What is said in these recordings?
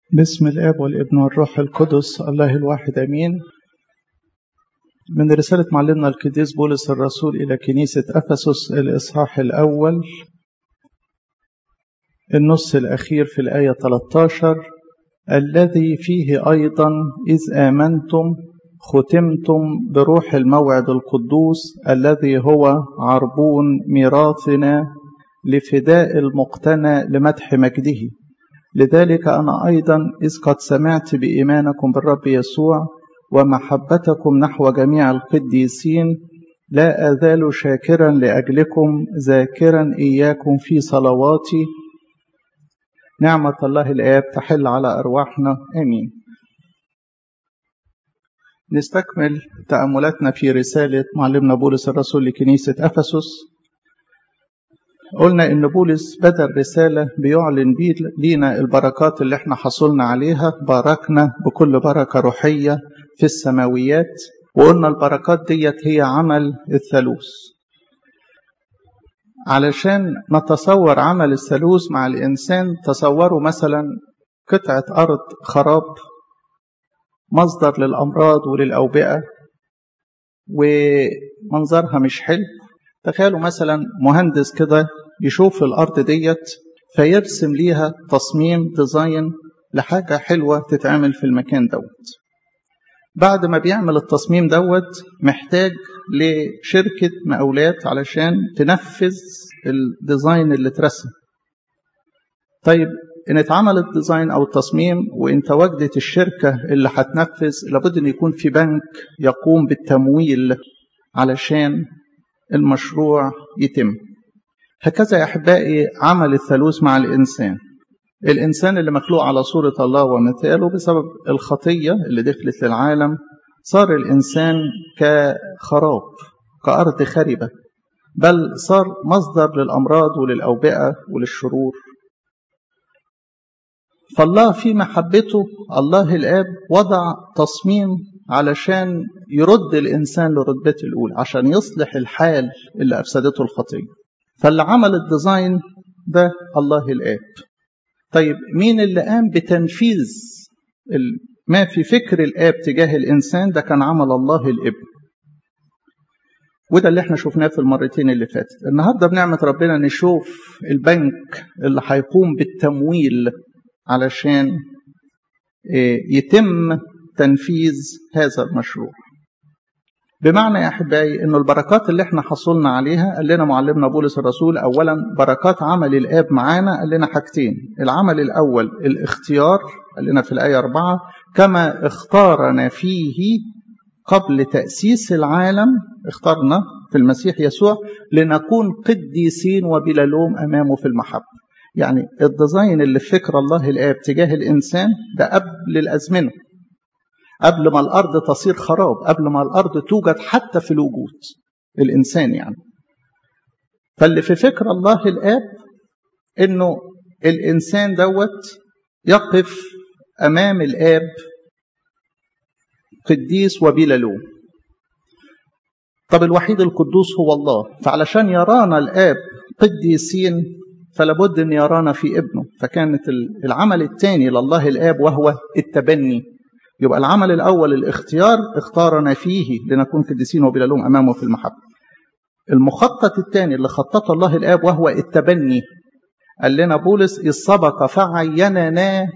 بسم الاب والابن والروح القدس الله الواحد امين من رسالة معلمنا القديس بولس الرسول إلى كنيسة أفسس الإصحاح الأول النص الأخير في الآية 13 الذي فيه أيضا إذ آمنتم ختمتم بروح الموعد القدوس الذي هو عربون ميراثنا لفداء المقتنى لمدح مجده لذلك أنا أيضا إذ قد سمعت بإيمانكم بالرب يسوع ومحبتكم نحو جميع القديسين لا أزال شاكرا لأجلكم ذاكرا إياكم في صلواتي نعمة الله الآب تحل على أرواحنا آمين نستكمل تأملاتنا في رسالة معلمنا بولس الرسول لكنيسة أفسس قلنا إن بولس بدأ الرسالة بيعلن بيه لينا البركات اللي احنا حصلنا عليها باركنا بكل بركة روحية في السماويات وقلنا البركات ديت هي عمل الثالوث علشان نتصور عمل الثالوث مع الإنسان تصوروا مثلا قطعة أرض خراب مصدر للأمراض وللأوبئة ومنظرها مش حلو تخيلوا مثلا مهندس كده يشوف الأرض ديت فيرسم ليها تصميم ديزاين لحاجة حلوة تتعمل في المكان دوت بعد ما بيعمل التصميم دوت محتاج لشركة مقاولات علشان تنفذ الديزاين اللي اترسم طيب ان اتعمل الديزاين او التصميم وان تواجدت الشركة اللي هتنفذ لابد ان يكون في بنك يقوم بالتمويل علشان المشروع يتم هكذا يا احبائي عمل الثالوث مع الانسان الانسان اللي مخلوق على صوره الله ومثاله بسبب الخطيه اللي دخلت للعالم صار الانسان كخراب كارض خربه بل صار مصدر للامراض وللاوبئه وللشرور فالله في محبته الله الاب وضع تصميم علشان يرد الانسان لرتبته الاولى عشان يصلح الحال اللي افسدته الخطيه فاللي عمل الديزاين ده الله الاب طيب مين اللي قام بتنفيذ ما في فكر الاب تجاه الانسان ده كان عمل الله الابن وده اللي احنا شفناه في المرتين اللي فاتت النهارده بنعمه ربنا نشوف البنك اللي هيقوم بالتمويل علشان يتم تنفيذ هذا المشروع بمعنى يا احبائي انه البركات اللي احنا حصلنا عليها قال لنا معلمنا بولس الرسول اولا بركات عمل الاب معانا قال لنا حاجتين العمل الاول الاختيار قال لنا في الايه أربعة كما اختارنا فيه قبل تاسيس العالم اختارنا في المسيح يسوع لنكون قديسين وبلا لوم امامه في المحبه يعني الديزاين اللي في فكر الله الاب تجاه الانسان ده قبل الازمنه قبل ما الارض تصير خراب قبل ما الارض توجد حتى في الوجود الانسان يعني فاللي في فكر الله الاب انه الانسان دوت يقف امام الاب قديس وبلا لوم طب الوحيد القدوس هو الله فعلشان يرانا الاب قديسين فلابد ان يرانا في ابنه فكانت العمل الثاني لله الاب وهو التبني يبقى العمل الأول الاختيار اختارنا فيه لنكون قديسين وبلا لوم أمامه في المحبة المخطط الثاني اللي خططه الله الآب وهو التبني قال لنا بولس إذ سبق فعيننا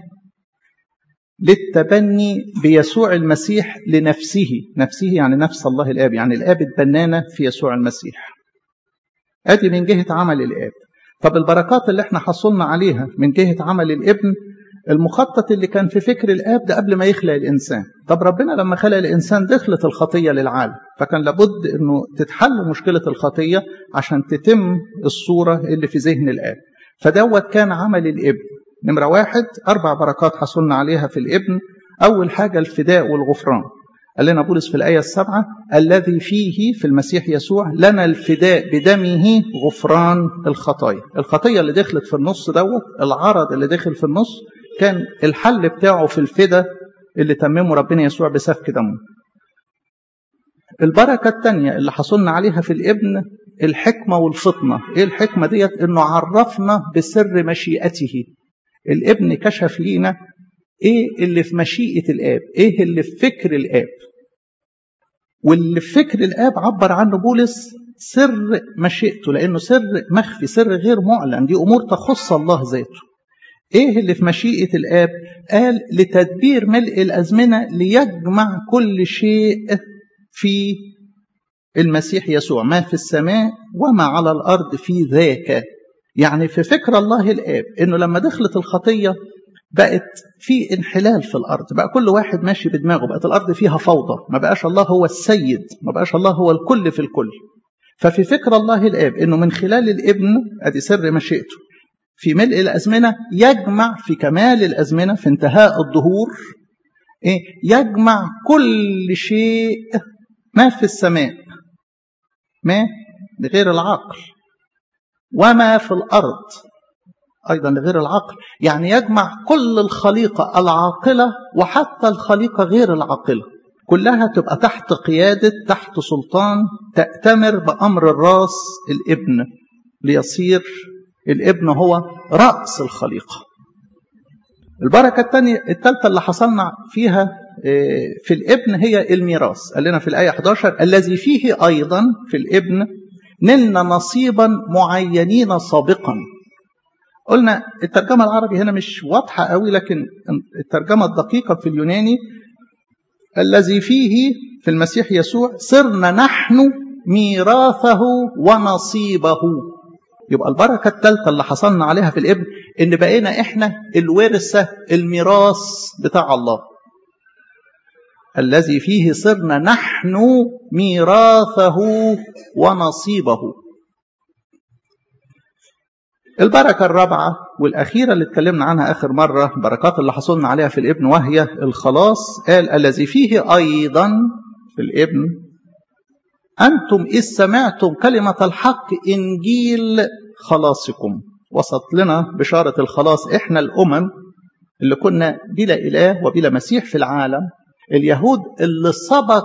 للتبني بيسوع المسيح لنفسه نفسه يعني نفس الله الآب يعني الآب اتبنانا في يسوع المسيح ادي من جهة عمل الآب طب البركات اللي احنا حصلنا عليها من جهة عمل الابن المخطط اللي كان في فكر الاب ده قبل ما يخلق الانسان طب ربنا لما خلق الانسان دخلت الخطيه للعالم فكان لابد انه تتحل مشكله الخطيه عشان تتم الصوره اللي في ذهن الاب فدوت كان عمل الابن نمره واحد اربع بركات حصلنا عليها في الابن اول حاجه الفداء والغفران قال لنا بولس في الآية السابعة الذي فيه في المسيح يسوع لنا الفداء بدمه غفران الخطايا الخطية اللي دخلت في النص دوت العرض اللي دخل في النص كان الحل بتاعه في الفدا اللي تممه ربنا يسوع بسفك دمه البركة الثانية اللي حصلنا عليها في الابن الحكمة والفطنة ايه الحكمة ديت انه عرفنا بسر مشيئته الابن كشف لينا ايه اللي في مشيئة الآب ايه اللي في فكر الآب واللي في فكر الآب عبر عنه بولس سر مشيئته لأنه سر مخفي سر غير معلن دي أمور تخص الله ذاته ايه اللي في مشيئة الآب قال لتدبير ملء الأزمنة ليجمع كل شيء في المسيح يسوع ما في السماء وما على الأرض في ذاك يعني في فكر الله الآب إنه لما دخلت الخطية بقت في انحلال في الأرض بقى كل واحد ماشي بدماغه بقت الأرض فيها فوضى ما بقاش الله هو السيد ما بقاش الله هو الكل في الكل ففي فكر الله الآب إنه من خلال الابن أدي سر مشيئته في ملء الأزمنة يجمع في كمال الأزمنة في انتهاء الظهور إيه يجمع كل شيء ما في السماء ما لغير العقل وما في الأرض أيضا لغير العقل يعني يجمع كل الخليقة العاقلة وحتى الخليقة غير العاقلة كلها تبقى تحت قيادة تحت سلطان تأتمر بأمر الراس الابن ليصير الابن هو رأس الخليقة البركة الثانية الثالثة اللي حصلنا فيها في الابن هي الميراث قال لنا في الآية 11 الذي فيه أيضا في الابن نلنا نصيبا معينين سابقا قلنا الترجمة العربي هنا مش واضحة قوي لكن الترجمة الدقيقة في اليوناني الذي فيه في المسيح يسوع صرنا نحن ميراثه ونصيبه يبقى البركة الثالثة اللي حصلنا عليها في الابن إن بقينا إحنا الورثة الميراث بتاع الله الذي فيه صرنا نحن ميراثه ونصيبه البركة الرابعة والأخيرة اللي اتكلمنا عنها آخر مرة بركات اللي حصلنا عليها في الابن وهي الخلاص قال الذي فيه أيضا في الابن أنتم إذ سمعتم كلمة الحق إنجيل خلاصكم وسط لنا بشارة الخلاص إحنا الأمم اللي كنا بلا إله وبلا مسيح في العالم اليهود اللي سبق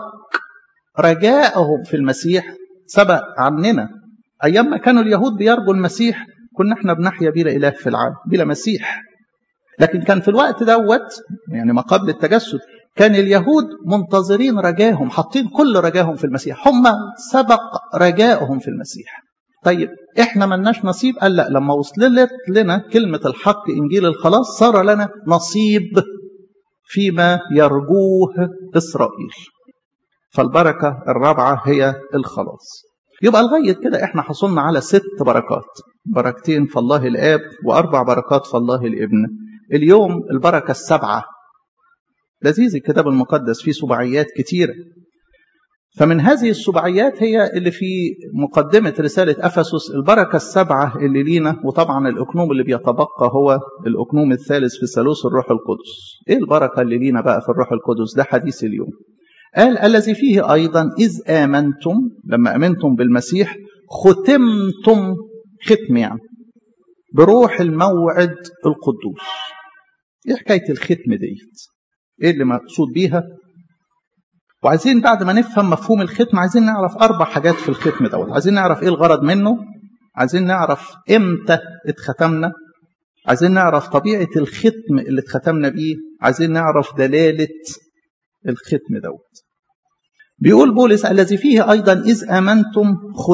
رجائهم في المسيح سبق عننا أيام ما كانوا اليهود بيرجوا المسيح كنا احنا بنحيا بلا إله في العالم بلا مسيح لكن كان في الوقت دوت يعني ما قبل التجسد كان اليهود منتظرين رجاهم حاطين كل رجاهم في المسيح هم سبق رجائهم في المسيح طيب احنا ملناش نصيب قال لا لما وصلت لنا كلمة الحق إنجيل الخلاص صار لنا نصيب فيما يرجوه إسرائيل فالبركة الرابعة هي الخلاص يبقى لغاية كده احنا حصلنا على ست بركات بركتين في الله الآب وأربع بركات في الله الابن اليوم البركة السبعة لذيذ الكتاب المقدس فيه سبعيات كتيرة فمن هذه السبعيات هي اللي في مقدمة رسالة أفسس البركة السبعة اللي لينا وطبعا الأكنوم اللي بيتبقى هو الأكنوم الثالث في ثالوث الروح القدس إيه البركة اللي لينا بقى في الروح القدس ده حديث اليوم قال الذي فيه أيضا إذ آمنتم لما أمنتم بالمسيح ختمتم ختم يعني بروح الموعد القدوس ايه حكاية الختم ديت ايه اللي مقصود بيها وعايزين بعد ما نفهم مفهوم الختم عايزين نعرف اربع حاجات في الختم دوت عايزين نعرف ايه الغرض منه عايزين نعرف امتى اتختمنا عايزين نعرف طبيعة الختم اللي اتختمنا بيه عايزين نعرف دلالة الختم دوت بيقول بولس الذي فيه أيضا إذ أمنتم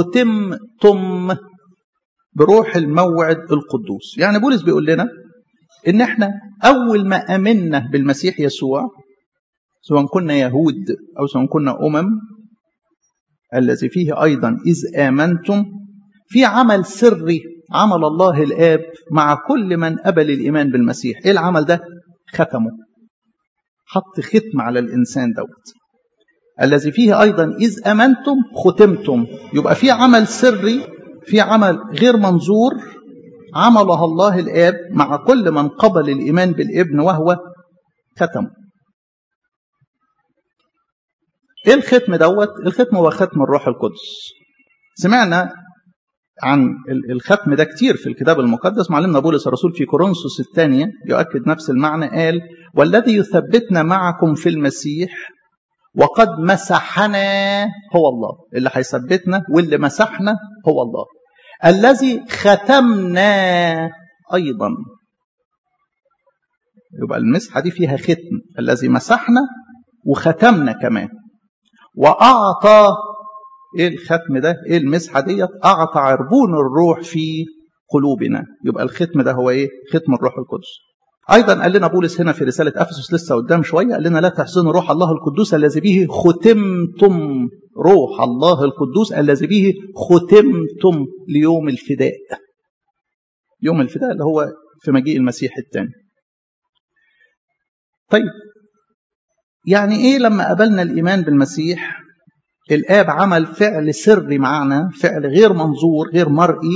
ختمتم بروح الموعد القدوس يعني بولس بيقول لنا إن احنا أول ما أمنا بالمسيح يسوع سواء كنا يهود أو سواء كنا أمم الذي فيه أيضا إذ آمنتم في عمل سري عمل الله الآب مع كل من قبل الإيمان بالمسيح إيه العمل ده؟ ختمه حط ختم على الإنسان دوت الذي فيه أيضا إذ أمنتم ختمتم يبقى في عمل سري في عمل غير منظور عملها الله الآب مع كل من قبل الإيمان بالابن وهو ختم ايه الختم دوت الختم هو ختم الروح القدس سمعنا عن الختم ده كتير في الكتاب المقدس معلمنا بولس الرسول في كورنثوس الثانية يؤكد نفس المعنى قال والذي يثبتنا معكم في المسيح وقد مسحنا هو الله اللي هيثبتنا واللي مسحنا هو الله الذي ختمنا أيضا يبقى المسحة دي فيها ختم الذي مسحنا وختمنا كمان وأعطى إيه الختم ده إيه المسحة ديت أعطى عربون الروح في قلوبنا يبقى الختم ده هو إيه ختم الروح القدس أيضا قال لنا بولس هنا في رسالة أفسس لسه قدام شوية قال لنا لا تحزنوا روح الله القدوس الذي به ختمتم روح الله القدوس الذي به ختمتم ليوم الفداء يوم الفداء اللي هو في مجيء المسيح الثاني طيب يعني ايه لما قبلنا الايمان بالمسيح الاب عمل فعل سري معنا فعل غير منظور غير مرئي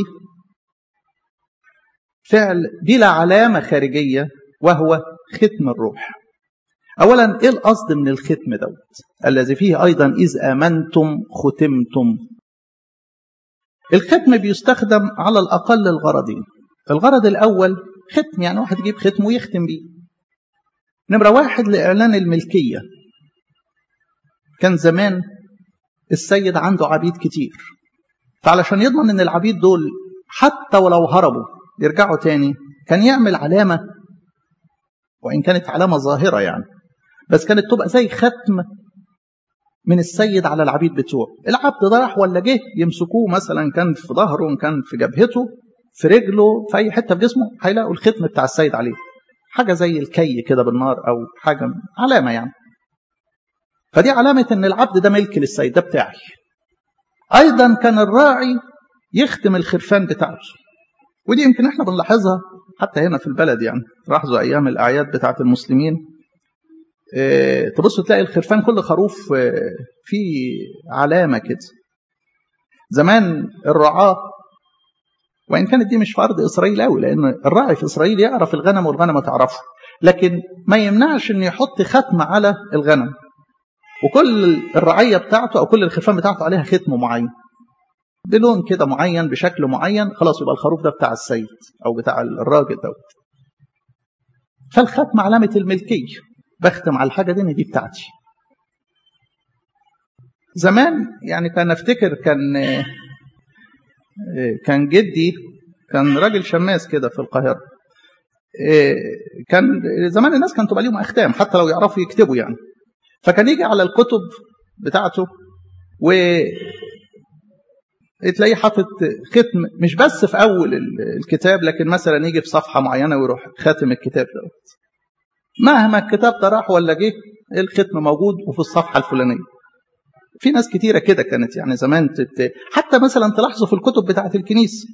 فعل بلا علامه خارجيه وهو ختم الروح اولا ايه القصد من الختم دوت الذي فيه ايضا اذ امنتم ختمتم الختم بيستخدم على الاقل الغرضين الغرض الاول ختم يعني واحد يجيب ختم ويختم بيه نمرة واحد لإعلان الملكية كان زمان السيد عنده عبيد كتير فعلشان يضمن ان العبيد دول حتى ولو هربوا يرجعوا تاني كان يعمل علامة وإن كانت علامة ظاهرة يعني بس كانت تبقى زي ختم من السيد على العبيد بتوعه العبد ده راح ولا جه يمسكوه مثلا كان في ظهره كان في جبهته في رجله في أي حتة في جسمه هيلاقوا الختم بتاع السيد عليه حاجة زي الكي كده بالنار أو حاجة علامة يعني فدي علامة إن العبد ده ملك للسيد ده بتاعي أيضا كان الراعي يختم الخرفان بتاعته ودي يمكن احنا بنلاحظها حتى هنا في البلد يعني لاحظوا أيام الأعياد بتاعة المسلمين اه تبصوا تلاقي الخرفان كل خروف اه في علامة كده زمان الرعاة وإن كانت دي مش في أرض إسرائيل قوي لأن الراعي في إسرائيل يعرف الغنم والغنم تعرفه لكن ما يمنعش إنه يحط ختم على الغنم وكل الرعية بتاعته أو كل الخرفان بتاعته عليها ختم معين بلون كده معين بشكل معين خلاص يبقى الخروف ده بتاع السيد أو بتاع الراجل دوت فالختم علامة الملكية بختم على الحاجة دي دي بتاعتي زمان يعني كان افتكر كان كان جدي كان راجل شماس كده في القاهرة كان زمان الناس كانت تبقى ليهم أختام حتى لو يعرفوا يكتبوا يعني فكان يجي على الكتب بتاعته و تلاقيه حاطط ختم مش بس في أول الكتاب لكن مثلا يجي في صفحة معينة ويروح خاتم الكتاب دوت مهما الكتاب ده راح ولا جه الختم موجود وفي الصفحة الفلانية في ناس كتيرة كده كانت يعني زمان تت... حتى مثلا تلاحظوا في الكتب بتاعة الكنيسة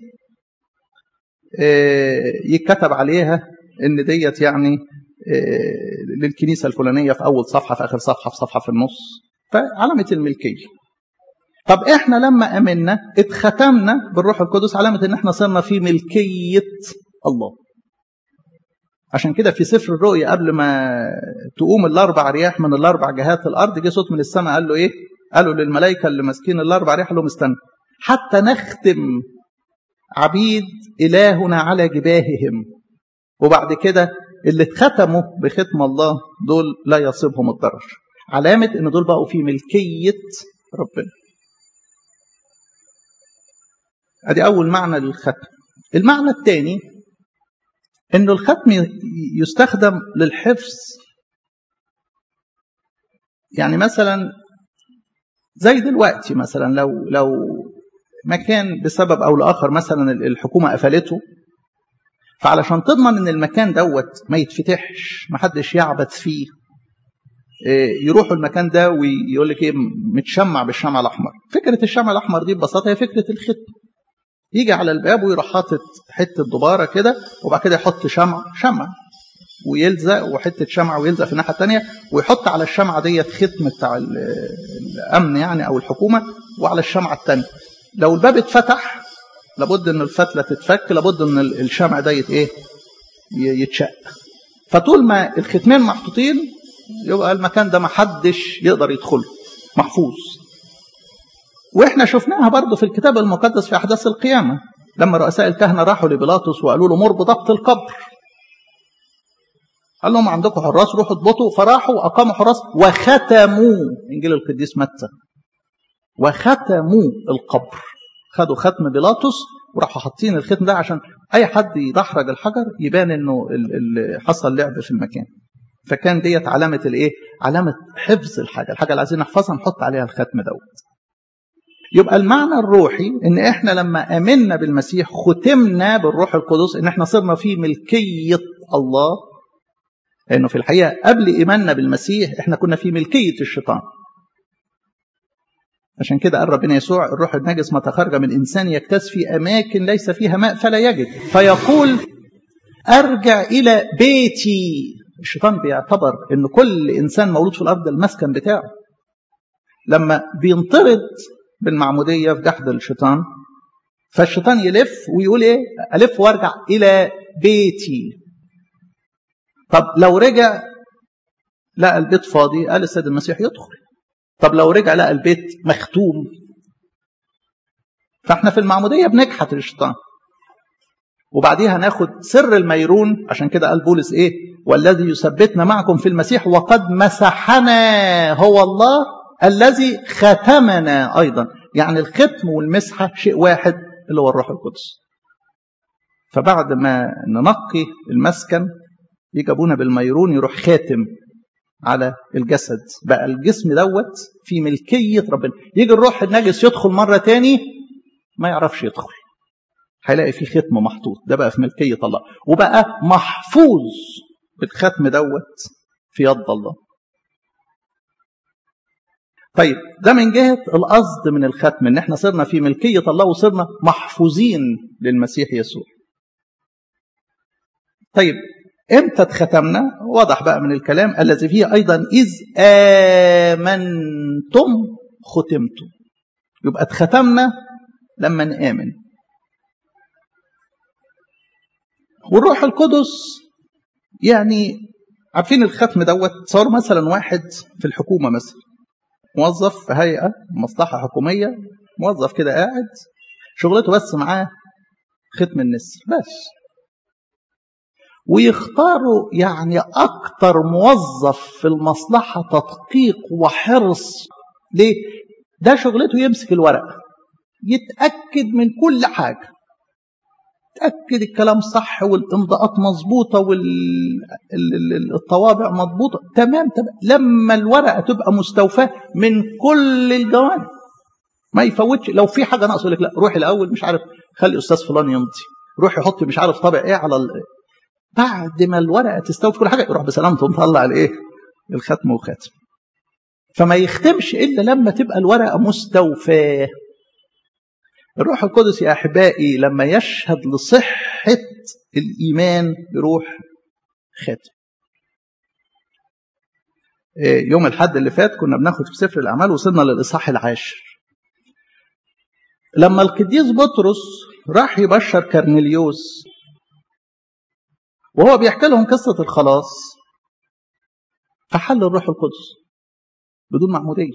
يتكتب عليها ان ديت يعني للكنيسة الفلانية في أول صفحة في آخر صفحة في صفحة في النص فعلامة الملكية طب احنا لما امنا اتختمنا بالروح القدس علامة ان احنا صرنا في ملكية الله عشان كده في سفر الرؤيا قبل ما تقوم الاربع رياح من الاربع جهات الارض جه صوت من السماء قال له ايه قالوا للملائكه اللي ماسكين الاربع رياح لهم استنى حتى نختم عبيد الهنا على جباههم وبعد كده اللي اتختموا بختم الله دول لا يصيبهم الضرر علامه ان دول بقوا في ملكيه ربنا ادي اول معنى للختم المعنى الثاني انه الختم يستخدم للحفظ يعني مثلا زي دلوقتي مثلا لو لو مكان بسبب او لاخر مثلا الحكومه قفلته فعلشان تضمن ان المكان دوت ما يتفتحش ما حدش يعبث فيه يروحوا المكان ده ويقول لك ايه متشمع بالشمع الاحمر فكره الشمع الاحمر دي ببساطه هي فكره الختم يجي على الباب ويروح حاطط حته دباره كده وبعد كده يحط شمع شمع ويلزق وحته شمع ويلزق في الناحيه الثانيه ويحط على الشمعه ديت ختم بتاع الامن يعني او الحكومه وعلى الشمعه الثانيه لو الباب اتفتح لابد ان الفتله تتفك لابد ان الشمع ديت ايه يتشق فطول ما الختمين محطوطين يبقى المكان ده ما حدش يقدر يدخله محفوظ واحنا شفناها برضه في الكتاب المقدس في احداث القيامه لما رؤساء الكهنه راحوا لبيلاطس وقالوا له مر بضبط القبر قال لهم عندكم حراس روحوا اضبطوا فراحوا واقاموا حراس وختموا انجيل القديس متى وختموا القبر خدوا ختم بيلاطس وراحوا حاطين الختم ده عشان اي حد يدحرج الحجر يبان انه اللي حصل لعب في المكان فكان ديت علامه الايه علامه حفظ الحاجه الحاجه اللي عايزين نحفظها نحط عليها الختم دوت يبقى المعنى الروحي ان احنا لما امنا بالمسيح ختمنا بالروح القدس ان احنا صرنا في ملكيه الله لانه في الحقيقه قبل ايماننا بالمسيح احنا كنا في ملكيه الشيطان عشان كده قال ربنا يسوع الروح النجس متى خرج من انسان يكتس في اماكن ليس فيها ماء فلا يجد فيقول ارجع الى بيتي الشيطان بيعتبر ان كل انسان مولود في الارض المسكن بتاعه لما بينطرد بالمعموديه في جحد الشيطان فالشيطان يلف ويقول ايه الف وارجع الى بيتي طب لو رجع لقى البيت فاضي قال السيد المسيح يدخل طب لو رجع لقى البيت مختوم فاحنا في المعموديه بنجحت الشيطان وبعديها ناخد سر الميرون عشان كده قال بولس ايه والذي يثبتنا معكم في المسيح وقد مسحنا هو الله الذي ختمنا ايضا يعني الختم والمسحه شيء واحد اللي هو الروح القدس فبعد ما ننقي المسكن يجي ابونا بالميرون يروح خاتم على الجسد بقى الجسم دوت في ملكية ربنا يجي الروح النجس يدخل مرة تاني ما يعرفش يدخل هيلاقي فيه ختم محطوط ده بقى في ملكية الله وبقى محفوظ بالختم دوت في يد الله طيب ده من جهة القصد من الختم ان احنا صرنا في ملكية الله وصرنا محفوظين للمسيح يسوع طيب امتى اتختمنا واضح بقى من الكلام الذي فيه ايضا اذ امنتم ختمتم يبقى اتختمنا لما نامن والروح القدس يعني عارفين الختم دوت صار مثلا واحد في الحكومه مثلا موظف في هيئه مصلحه حكوميه موظف كده قاعد شغلته بس معاه ختم النسر بس ويختاروا يعني أكتر موظف في المصلحة تدقيق وحرص ليه؟ ده شغلته يمسك الورق يتأكد من كل حاجة يتأكد الكلام صح والإمضاءات مظبوطة والطوابع مظبوطة تمام تمام لما الورقة تبقى مستوفاة من كل الجوانب ما يفوتش لو في حاجة ناقصة يقول لك لا روحي الأول مش عارف خلي أستاذ فلان يمضي روح يحط مش عارف طابع ايه على بعد ما الورقه تستوفي كل حاجه يروح بسلامته مطلع الايه؟ الختم وختم. فما يختمش الا لما تبقى الورقه مستوفاه. الروح القدس يا احبائي لما يشهد لصحه الايمان يروح ختم. يوم الحد اللي فات كنا بناخد في سفر الاعمال وصلنا للاصحاح العاشر. لما القديس بطرس راح يبشر كرنيليوس وهو بيحكي لهم قصة الخلاص فحل الروح القدس بدون معمودية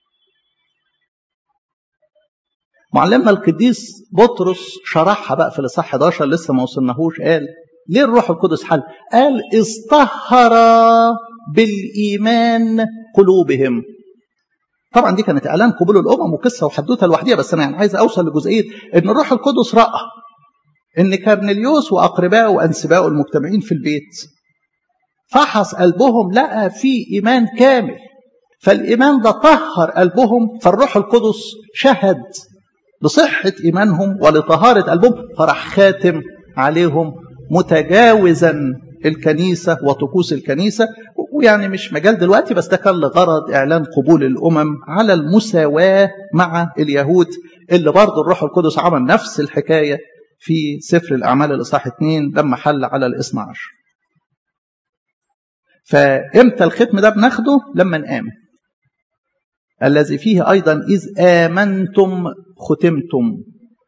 معلمنا القديس بطرس شرحها بقى في الإصحاح 11 لسه ما وصلناهوش قال ليه الروح القدس حل؟ قال اصطهر بالإيمان قلوبهم طبعا دي كانت اعلان قبول الامم وقصه وحدوته لوحديها بس انا يعني عايز اوصل لجزئيه ان الروح القدس راى ان كارنليوس واقربائه وانسبائه المجتمعين في البيت فحص قلبهم لقى في ايمان كامل فالايمان ده طهر قلبهم فالروح القدس شهد لصحه ايمانهم ولطهاره قلبهم فراح خاتم عليهم متجاوزا الكنيسه وطقوس الكنيسه ويعني مش مجال دلوقتي بس ده كان لغرض اعلان قبول الامم على المساواه مع اليهود اللي برضه الروح القدس عمل نفس الحكايه في سفر الأعمال الإصحاح 2 لما حل على الاثنى عشر فإمتى الختم ده بناخده لما نآمن الذي فيه أيضا إذ آمنتم ختمتم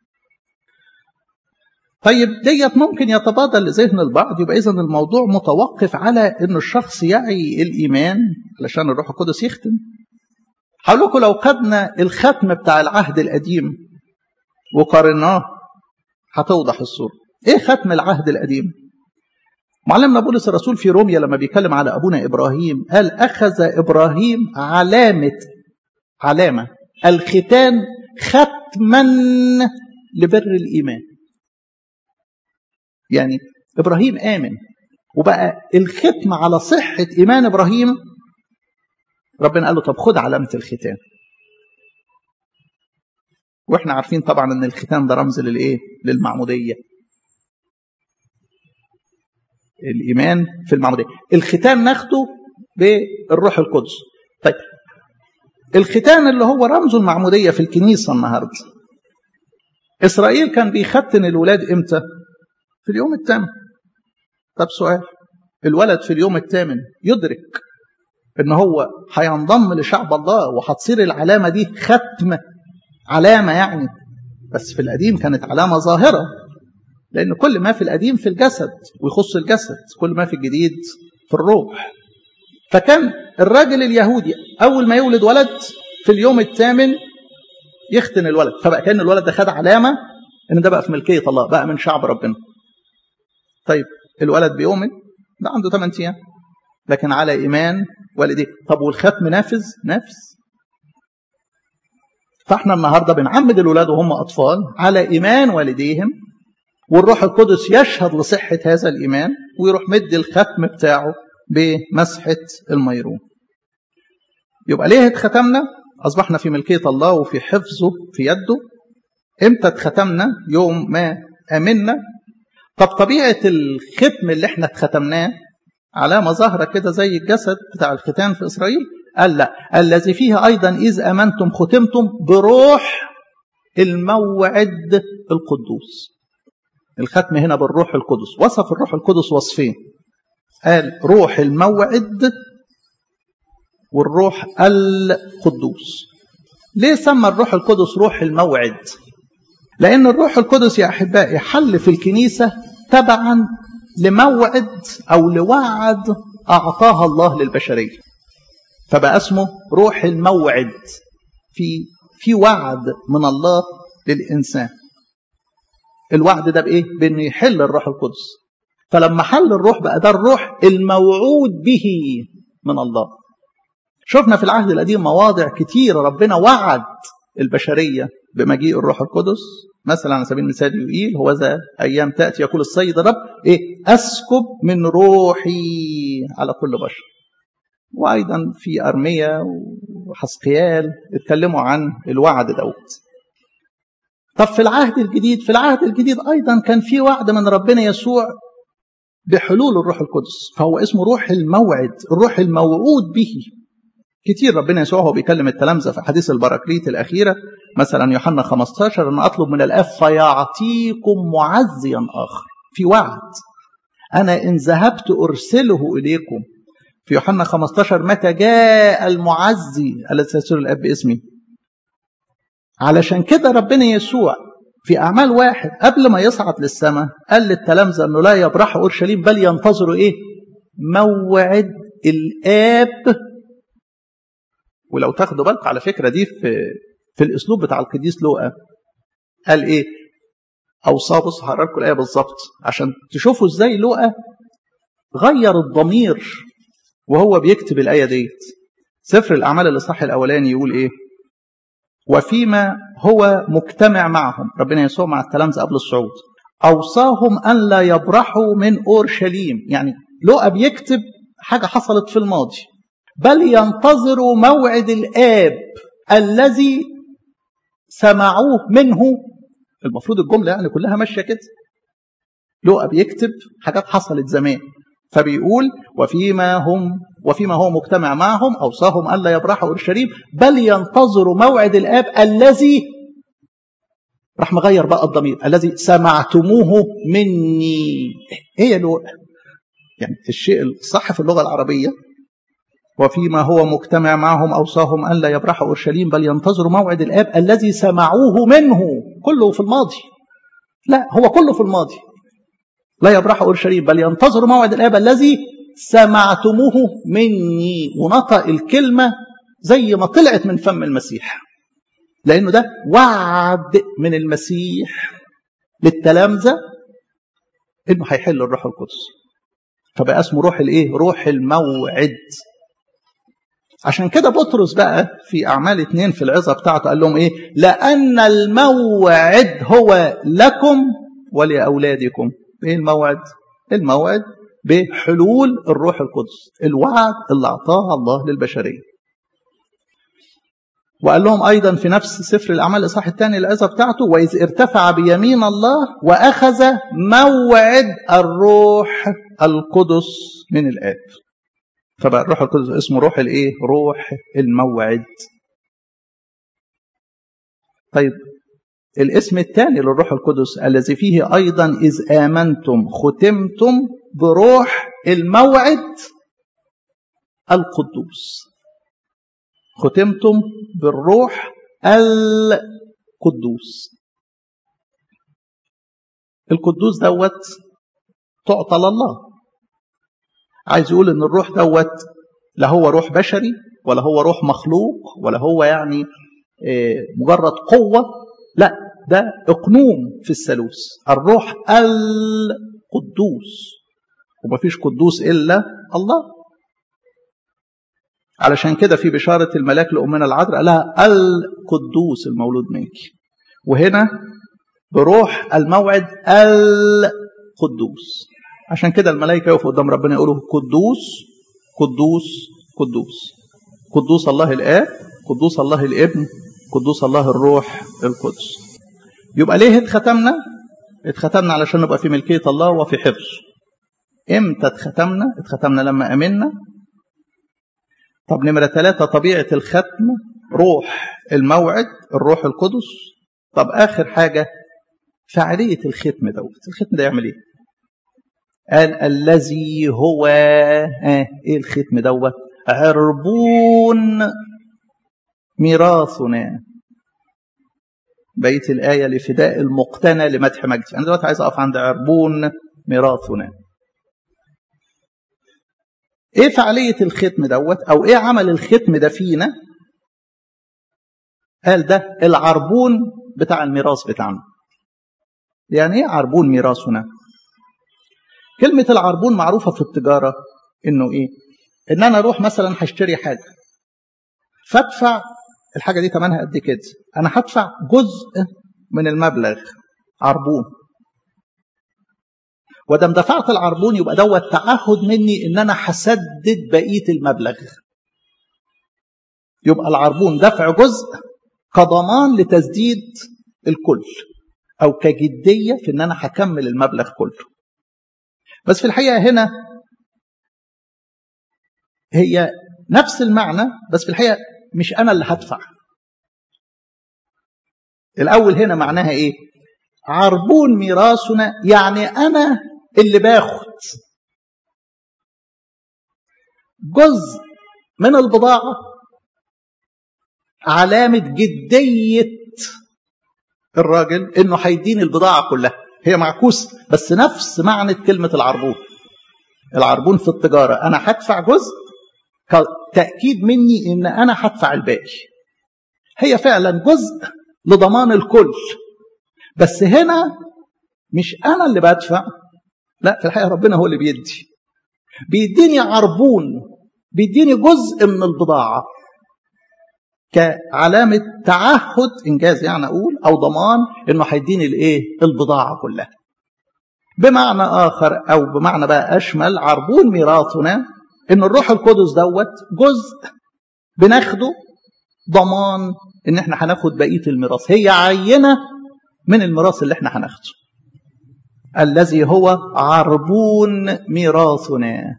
طيب ديت ممكن يتبادل لذهن البعض يبقى إذا الموضوع متوقف على أن الشخص يعي الإيمان علشان الروح القدس يختم هقول لكم لو خدنا الختم بتاع العهد القديم وقارناه هتوضح الصورة ايه ختم العهد القديم معلمنا بولس الرسول في روميا لما بيتكلم على ابونا ابراهيم قال اخذ ابراهيم علامة علامة الختان ختما لبر الايمان يعني ابراهيم امن وبقى الختم على صحه ايمان ابراهيم ربنا قال له طب خد علامه الختان واحنا عارفين طبعا ان الختان ده رمز للايه للمعموديه الايمان في المعموديه الختان ناخده بالروح القدس طيب الختان اللي هو رمز المعموديه في الكنيسه النهارده اسرائيل كان بيختن الولاد امتى في اليوم الثامن طب سؤال الولد في اليوم الثامن يدرك ان هو هينضم لشعب الله وهتصير العلامه دي ختم علامه يعني بس في القديم كانت علامه ظاهره لان كل ما في القديم في الجسد ويخص الجسد كل ما في الجديد في الروح فكان الراجل اليهودي اول ما يولد ولد في اليوم الثامن يختن الولد فبقى كان الولد ده خد علامه ان ده بقى في ملكيه الله بقى من شعب ربنا طيب الولد بيؤمن ده عنده 8 ايام لكن على ايمان والديه طب والختم نافذ نافذ فاحنا النهارده بنعمد الولاد وهم اطفال على ايمان والديهم والروح القدس يشهد لصحه هذا الايمان ويروح مدي الختم بتاعه بمسحه الميرون يبقى ليه اتختمنا اصبحنا في ملكيه الله وفي حفظه في يده امتى اتختمنا يوم ما امنا طب طبيعه الختم اللي احنا اتختمناه علامه ظاهره كده زي الجسد بتاع الختان في اسرائيل قال لا الذي فيه ايضا اذ امنتم ختمتم بروح الموعد القدوس الختم هنا بالروح القدس وصف الروح القدس وصفين قال روح الموعد والروح القدوس ليه سمى الروح القدس روح الموعد لأن الروح القدس يا أحبائي حل في الكنيسة تبعا لموعد أو لوعد أعطاها الله للبشرية فبقى اسمه روح الموعد في في وعد من الله للإنسان الوعد ده بإيه؟ بأنه يحل الروح القدس فلما حل الروح بقى ده الروح الموعود به من الله شفنا في العهد القديم مواضع كتير ربنا وعد البشرية بمجيء الروح القدس مثلا على سبيل المثال يقول هو ذا أيام تأتي يقول السيد الرب إيه أسكب من روحي على كل بشر وأيضا في أرمية وحسقيال اتكلموا عن الوعد دوت طب في العهد الجديد في العهد الجديد أيضا كان في وعد من ربنا يسوع بحلول الروح القدس فهو اسمه روح الموعد الروح الموعود به كتير ربنا يسوع هو بيكلم التلامذة في حديث البراكليت الأخيرة مثلا يوحنا 15 أن أطلب من الآب فيعطيكم معزيا آخر في وعد أنا إن ذهبت أرسله إليكم في يوحنا 15 متى جاء المعزي الذي سيرسل الآب باسمي علشان كده ربنا يسوع في أعمال واحد قبل ما يصعد للسماء قال للتلامذة أنه لا يبرحوا أورشليم بل ينتظروا إيه موعد الآب ولو تاخدوا بالكم على فكرة دي في في الأسلوب بتاع القديس لوقا قال إيه أوصاه بص هقرا لكم الآية بالظبط عشان تشوفوا إزاي لوقا غير الضمير وهو بيكتب الآية ديت سفر الأعمال الإصحاح الأولاني يقول إيه وفيما هو مجتمع معهم ربنا يسوع مع التلامذة قبل الصعود أوصاهم أن لا يبرحوا من أورشليم يعني لوقا بيكتب حاجة حصلت في الماضي بل ينتظروا موعد الآب الذي سمعوه منه المفروض الجملة يعني كلها ماشية كده لوقا بيكتب حاجات حصلت زمان فبيقول وفيما هم وفيما هو مجتمع معهم أوصاهم ألا يبرحوا أورشليم بل ينتظروا موعد الآب الذي راح مغير بقى الضمير الذي سمعتموه مني هي لوقا يعني الشيء الصح في اللغة العربية وفيما هو مجتمع معهم أوصاهم أن لا يبرحوا أورشليم بل ينتظروا موعد الآب الذي سمعوه منه كله في الماضي لا هو كله في الماضي لا يبرحوا أورشليم بل ينتظروا موعد الآب الذي سمعتموه مني ونطق الكلمة زي ما طلعت من فم المسيح لأنه ده وعد من المسيح للتلامذة إنه هيحل الروح القدس فبقى اسمه روح الإيه؟ روح الموعد عشان كده بطرس بقى في أعمال اتنين في العظة بتاعته قال لهم إيه لأن الموعد هو لكم ولأولادكم ايه الموعد الموعد بحلول الروح القدس الوعد اللي اعطاه الله للبشريه وقال لهم ايضا في نفس سفر الاعمال الاصحاح الثاني الاذى بتاعته واذ ارتفع بيمين الله واخذ موعد الروح القدس من الاب فبقى الروح القدس اسمه روح الايه روح الموعد طيب الاسم الثاني للروح القدس الذي فيه ايضا اذ امنتم ختمتم بروح الموعد القدوس ختمتم بالروح القدوس القدوس دوت تعطى لله عايز يقول ان الروح دوت لا هو روح بشري ولا هو روح مخلوق ولا هو يعني مجرد قوة لا ده اقنوم في الثالوث الروح القدوس ومفيش قدوس الا الله علشان كده في بشارة الملاك لأمنا العذراء لها القدوس المولود منك وهنا بروح الموعد القدوس عشان كده الملائكة يقفوا قدام ربنا يقولوا قدوس قدوس قدوس قدوس الله الآب قدوس الله الابن قدوس الله الروح القدس يبقى ليه اتختمنا اتختمنا علشان نبقى في ملكية الله وفي حفظ امتى اتختمنا اتختمنا لما امنا طب نمرة ثلاثة طبيعة الختم روح الموعد الروح القدس طب آخر حاجة فعالية الختم دوت الختم ده يعمل ايه قال الذي هو آه ايه الختم دوت عربون ميراثنا بيت الآية لفداء المقتنى لمدح مجد أنا دلوقتي عايز أقف عند عربون ميراثنا ايه فعالية الختم دوت او ايه عمل الختم ده فينا قال ده العربون بتاع الميراث بتاعنا يعني ايه عربون ميراثنا كلمة العربون معروفة في التجارة انه ايه ان انا اروح مثلا هشتري حاجة فادفع الحاجة دي ثمنها قد كده انا هدفع جزء من المبلغ عربون ودم دفعت العربون يبقى دوت تعهد مني ان انا هسدد بقيه المبلغ يبقى العربون دفع جزء كضمان لتسديد الكل او كجديه في ان انا هكمل المبلغ كله بس في الحقيقه هنا هي نفس المعنى بس في الحقيقه مش انا اللي هدفع الاول هنا معناها ايه عربون ميراثنا يعني انا اللي باخد جزء من البضاعة علامة جدية الراجل انه هيديني البضاعة كلها هي معكوس بس نفس معنى كلمة العربون العربون في التجارة انا هدفع جزء كتأكيد مني ان انا هدفع الباقي هي فعلا جزء لضمان الكل بس هنا مش انا اللي بدفع لا في الحقيقه ربنا هو اللي بيدي بيديني عربون بيديني جزء من البضاعه كعلامه تعهد انجاز يعني اقول او ضمان انه هيديني الايه البضاعه كلها بمعنى اخر او بمعنى بقى اشمل عربون ميراثنا ان الروح القدس دوت جزء بناخده ضمان ان احنا هناخد بقيه الميراث هي عينه من الميراث اللي احنا هناخده الذي هو عربون ميراثنا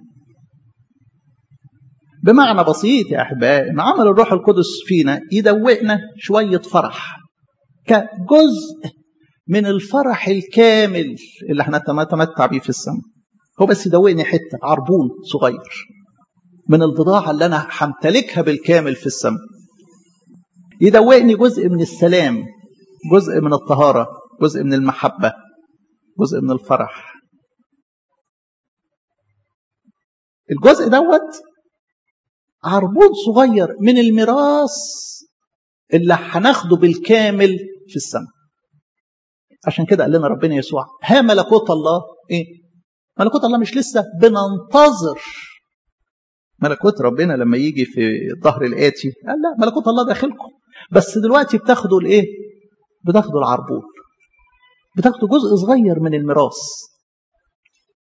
بمعنى بسيط يا احبائي ان عمل الروح القدس فينا يدوقنا شويه فرح كجزء من الفرح الكامل اللي احنا نتمتع بيه في السماء هو بس يدوقني حته عربون صغير من البضاعه اللي انا همتلكها بالكامل في السماء يدوقني جزء من السلام جزء من الطهاره جزء من المحبه جزء من الفرح الجزء دوت عربون صغير من الميراث اللي هناخده بالكامل في السماء عشان كده قال لنا ربنا يسوع ها ملكوت الله ايه ملكوت الله مش لسه بننتظر ملكوت ربنا لما يجي في الظهر الآتي قال لا ملكوت الله داخلكم بس دلوقتي بتاخدوا الايه بتاخدوا العربون بتاخدوا جزء صغير من الميراث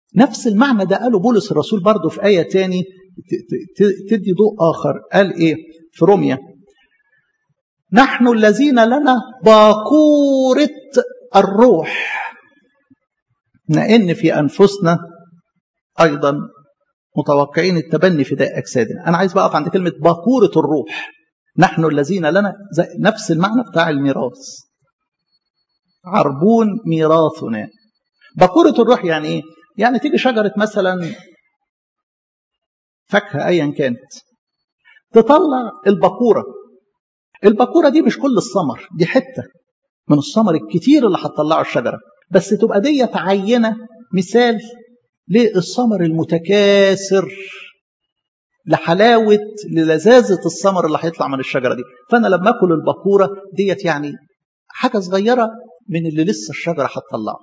نفس المعنى ده قاله بولس الرسول برضه في آية تاني تدي ضوء آخر قال إيه في روميا نحن الذين لنا باكورة الروح لأن في أنفسنا أيضا متوقعين التبني فداء أجسادنا أنا عايز بقى أقف عند كلمة باكورة الروح نحن الذين لنا نفس المعنى بتاع الميراث عربون ميراثنا باكورة الروح يعني إيه؟ يعني تيجي شجرة مثلا فاكهة أيا كانت تطلع الباكورة الباكورة دي مش كل الثمر دي حتة من الثمر الكتير اللي هتطلعه الشجرة بس تبقى ديت عينة مثال للثمر المتكاثر لحلاوة للذاذة الثمر اللي هيطلع من الشجرة دي فأنا لما أكل الباكورة ديت يعني حاجة صغيرة من اللي لسه الشجرة هتطلعه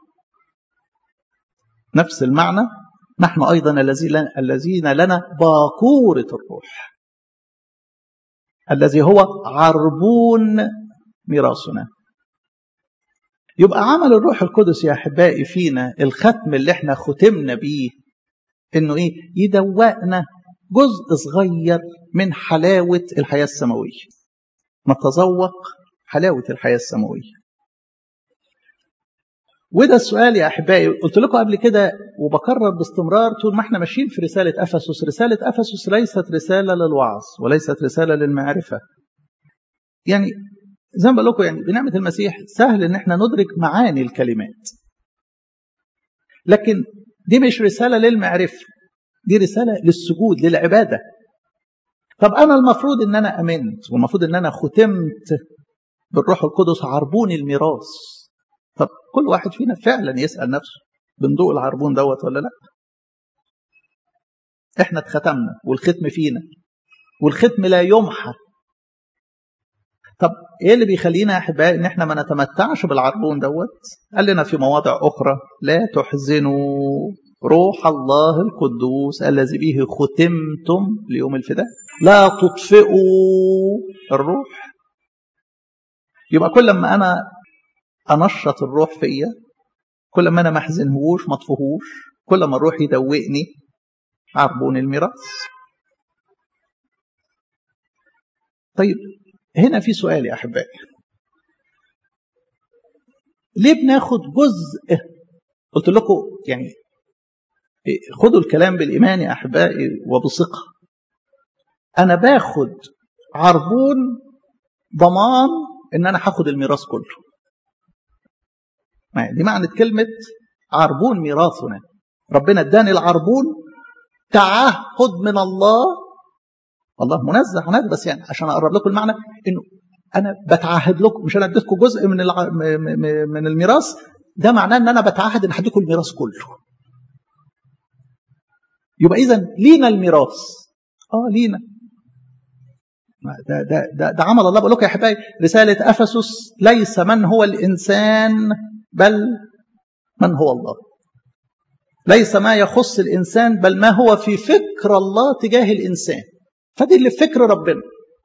نفس المعنى نحن أيضا الذين لنا باكورة الروح الذي هو عربون ميراثنا يبقى عمل الروح القدس يا أحبائي فينا الختم اللي احنا ختمنا بيه انه ايه يدوقنا جزء صغير من حلاوة الحياة السماوية نتذوق حلاوة الحياة السماوية وده السؤال يا احبائي قلت لكم قبل كده وبكرر باستمرار طول ما احنا ماشيين في رساله افسس رساله افسس ليست رساله للوعظ وليست رساله للمعرفه يعني زي ما بقول لكم يعني بنعمه المسيح سهل ان احنا ندرك معاني الكلمات لكن دي مش رساله للمعرفه دي رساله للسجود للعباده طب انا المفروض ان انا امنت والمفروض ان انا ختمت بالروح القدس عربون الميراث طب كل واحد فينا فعلا يسأل نفسه بندوق العربون دوت ولا لا احنا اتختمنا والختم فينا والختم لا يمحى طب ايه اللي بيخلينا يا احبائي ان احنا ما نتمتعش بالعربون دوت قال لنا في مواضع اخرى لا تحزنوا روح الله القدوس الذي به ختمتم ليوم الفداء لا تطفئوا الروح يبقى كل ما انا انشط الروح فيا كل ما انا ما احزنهوش ما اطفهوش كل ما الروح يدوقني عربون الميراث طيب هنا في سؤال يا احبائي ليه بناخد جزء قلت لكم يعني خدوا الكلام بالايمان يا احبائي وبثقه انا باخد عربون ضمان ان انا هاخد الميراث كله دي معنى كلمة عربون ميراثنا ربنا اداني العربون تعهد من الله الله منزه عن هذا بس يعني عشان اقرب لكم المعنى انه انا بتعهد لكم مش انا اديتكم جزء من الع... من الميراث ده معناه ان انا بتعهد ان هديكم الميراث كله يبقى اذا لينا الميراث اه لينا ده ده ده, ده عمل الله بقول لكم يا حبايبي رساله افسس ليس من هو الانسان بل من هو الله ليس ما يخص الإنسان بل ما هو في فكر الله تجاه الإنسان فدي اللي في فكر ربنا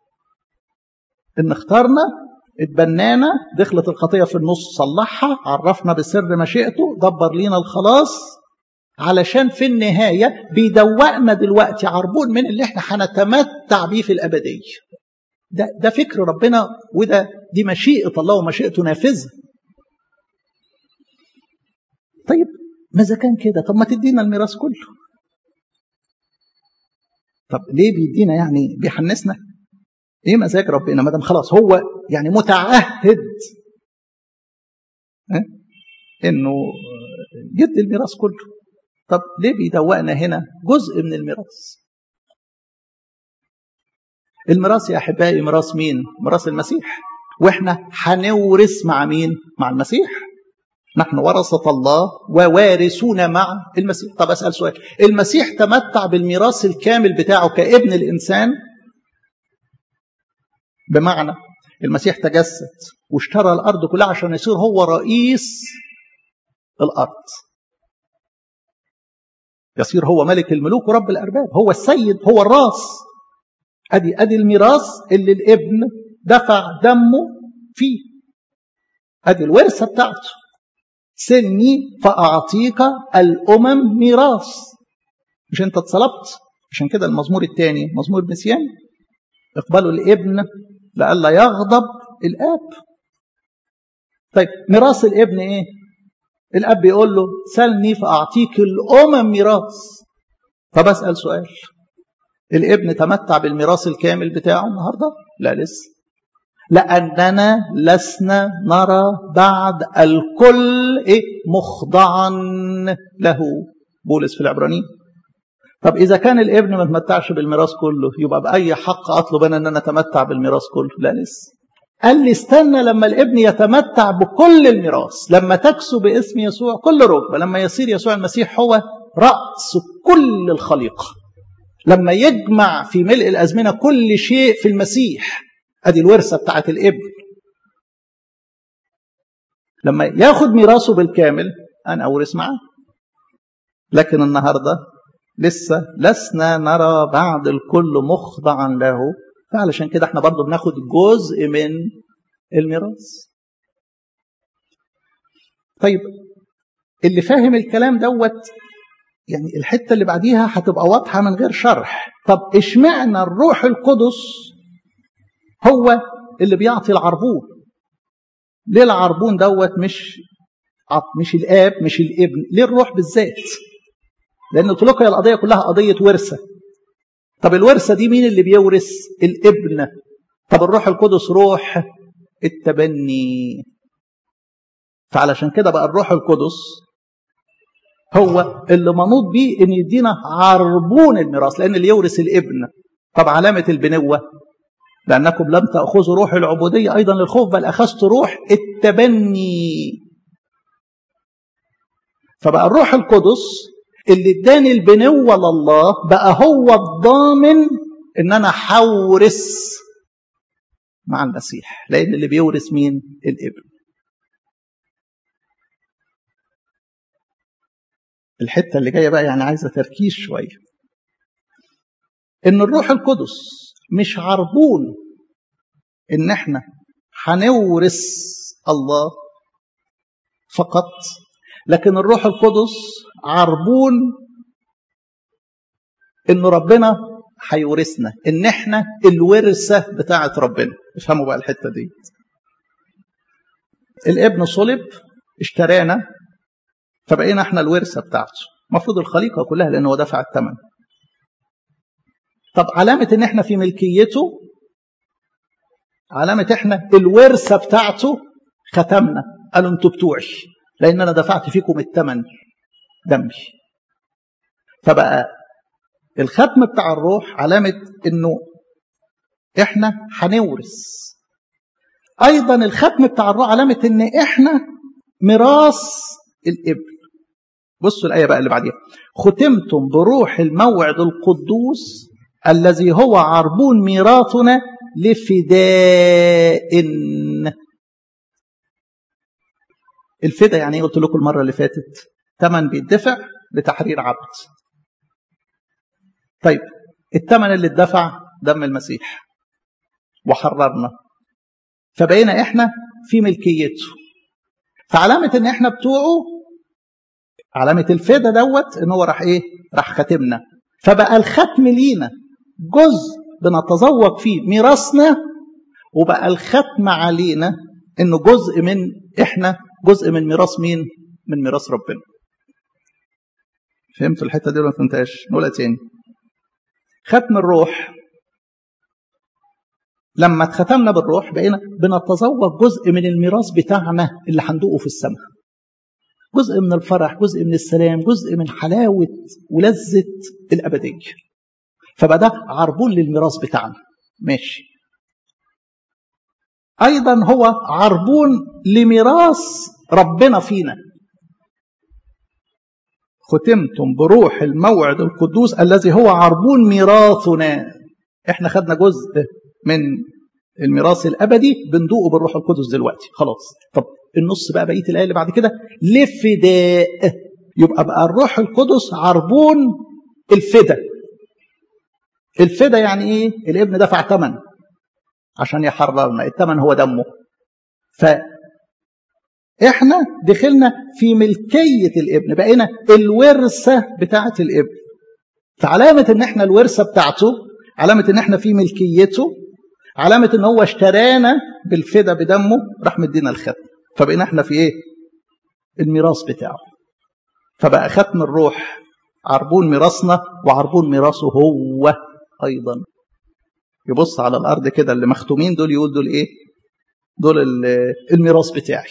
إن اختارنا اتبنانا دخلت الخطية في النص صلحها عرفنا بسر مشيئته دبر لينا الخلاص علشان في النهاية بيدوقنا دلوقتي عربون من اللي احنا هنتمتع بيه في الأبدية ده, ده فكر ربنا وده دي مشيئة الله ومشيئته نافذة طيب ماذا كان كده طب ما تدينا الميراث كله طب ليه بيدينا يعني بيحنسنا ايه مزاج ربنا ما دام خلاص هو يعني متعهد اه؟ انه يدي الميراث كله طب ليه بيدوقنا هنا جزء من الميراث الميراث يا احبائي ميراث مين ميراث المسيح واحنا هنورث مع مين مع المسيح نحن ورثة الله ووارثون مع المسيح طب أسأل سؤال المسيح تمتع بالميراث الكامل بتاعه كابن الإنسان بمعنى المسيح تجسد واشترى الأرض كلها عشان يصير هو رئيس الأرض يصير هو ملك الملوك ورب الأرباب هو السيد هو الراس أدي أدي الميراث اللي الابن دفع دمه فيه أدي الورثة بتاعته سلني فأعطيك الأمم ميراث مش أنت اتصلبت عشان كده المزمور الثاني مزمور نسيان اقبلوا الابن لئلا يغضب الآب طيب ميراث الابن ايه الاب يقول له سلني فاعطيك الامم ميراث فبسال سؤال الابن تمتع بالميراث الكامل بتاعه النهارده لا لسه لاننا لسنا نرى بعد الكل ايه مخضعا له بولس في العبرانيين طب اذا كان الابن ما تمتعش بالميراث كله يبقى باي حق اطلب انا ان انا اتمتع بالميراث كله لا لسه قال لي استنى لما الابن يتمتع بكل الميراث لما تكسو باسم يسوع كل ركبه لما يصير يسوع المسيح هو راس كل الخليقه لما يجمع في ملء الازمنه كل شيء في المسيح ادي الورثه بتاعت الابن لما ياخد ميراثه بالكامل انا اورث معاه لكن النهارده لسه لسنا نرى بعد الكل مخضعا له فعلشان كده احنا برضو بناخد جزء من الميراث طيب اللي فاهم الكلام دوت يعني الحتة اللي بعديها هتبقى واضحة من غير شرح طب اشمعنى الروح القدس هو اللي بيعطي العربون ليه العربون دوت مش مش الاب مش الابن ليه الروح بالذات لان قلت لكم القضيه كلها قضيه ورثه طب الورثة دي مين اللي بيورث الابن طب الروح القدس روح التبني فعلشان كده بقى الروح القدس هو اللي منوط بيه ان يدينا عربون الميراث لان اللي يورث الابن طب علامة البنوة لأنكم لم تأخذوا روح العبودية أيضا للخوف بل أخذت روح التبني فبقى الروح القدس اللي اداني البنوة لله بقى هو الضامن ان انا حورث مع المسيح لان اللي بيورث مين الابن الحتة اللي جاية بقى يعني عايزة تركيز شوية ان الروح القدس مش عربون ان احنا هنورث الله فقط لكن الروح القدس عربون ان ربنا هيورثنا ان احنا الورثه بتاعه ربنا افهموا بقى الحته دي الابن صلب اشترانا فبقينا احنا الورثه بتاعته المفروض الخليقه كلها لانه هو دفع الثمن طب علامه ان احنا في ملكيته علامه احنا الورثه بتاعته ختمنا قالوا انتوا بتوعي لان انا دفعت فيكم الثمن دمي فبقى الختم بتاع الروح علامة انه احنا هنورث ايضا الختم بتاع الروح علامة ان احنا ميراث الابن بصوا الآية بقى اللي بعديها ختمتم بروح الموعد القدوس الذي هو عربون ميراثنا لفداء الفدا يعني ايه قلت لكم المرة اللي فاتت ثمن بيدفع لتحرير عبد طيب الثمن اللي اتدفع دم المسيح وحررنا فبقينا احنا في ملكيته فعلامة ان احنا بتوعه علامة الفدا دوت ان هو راح ايه راح ختمنا فبقى الختم لينا جزء بنتذوق فيه ميراثنا وبقى الختم علينا انه جزء من احنا جزء من ميراث مين من ميراث ربنا فهمتوا الحته دي ولا ما فهمتهاش نقولها تاني ختم الروح لما اتختمنا بالروح بقينا بنتذوق جزء من الميراث بتاعنا اللي هندوقه في السماء جزء من الفرح جزء من السلام جزء من حلاوة ولذة الأبدية فبقى ده عربون للميراث بتاعنا ماشي أيضا هو عربون لميراث ربنا فينا ختمتم بروح الموعد القدوس الذي هو عربون ميراثنا احنا خدنا جزء من الميراث الابدي بندوقه بالروح القدس دلوقتي خلاص طب النص بقى بقيه الايه اللي بعد كده لفداء يبقى بقى الروح القدس عربون الفدا الفدا يعني ايه الابن دفع ثمن عشان يحررنا الثمن هو دمه ف احنا دخلنا في ملكية الابن بقينا الورثة بتاعة الابن فعلامة ان احنا الورثة بتاعته علامة ان احنا في ملكيته علامة ان هو اشترانا بالفدا بدمه راح مدينا الختم فبقينا احنا في ايه الميراث بتاعه فبقى ختم الروح عربون ميراثنا وعربون ميراثه هو ايضا يبص على الارض كده اللي مختومين دول يقول دول ايه دول الميراث بتاعي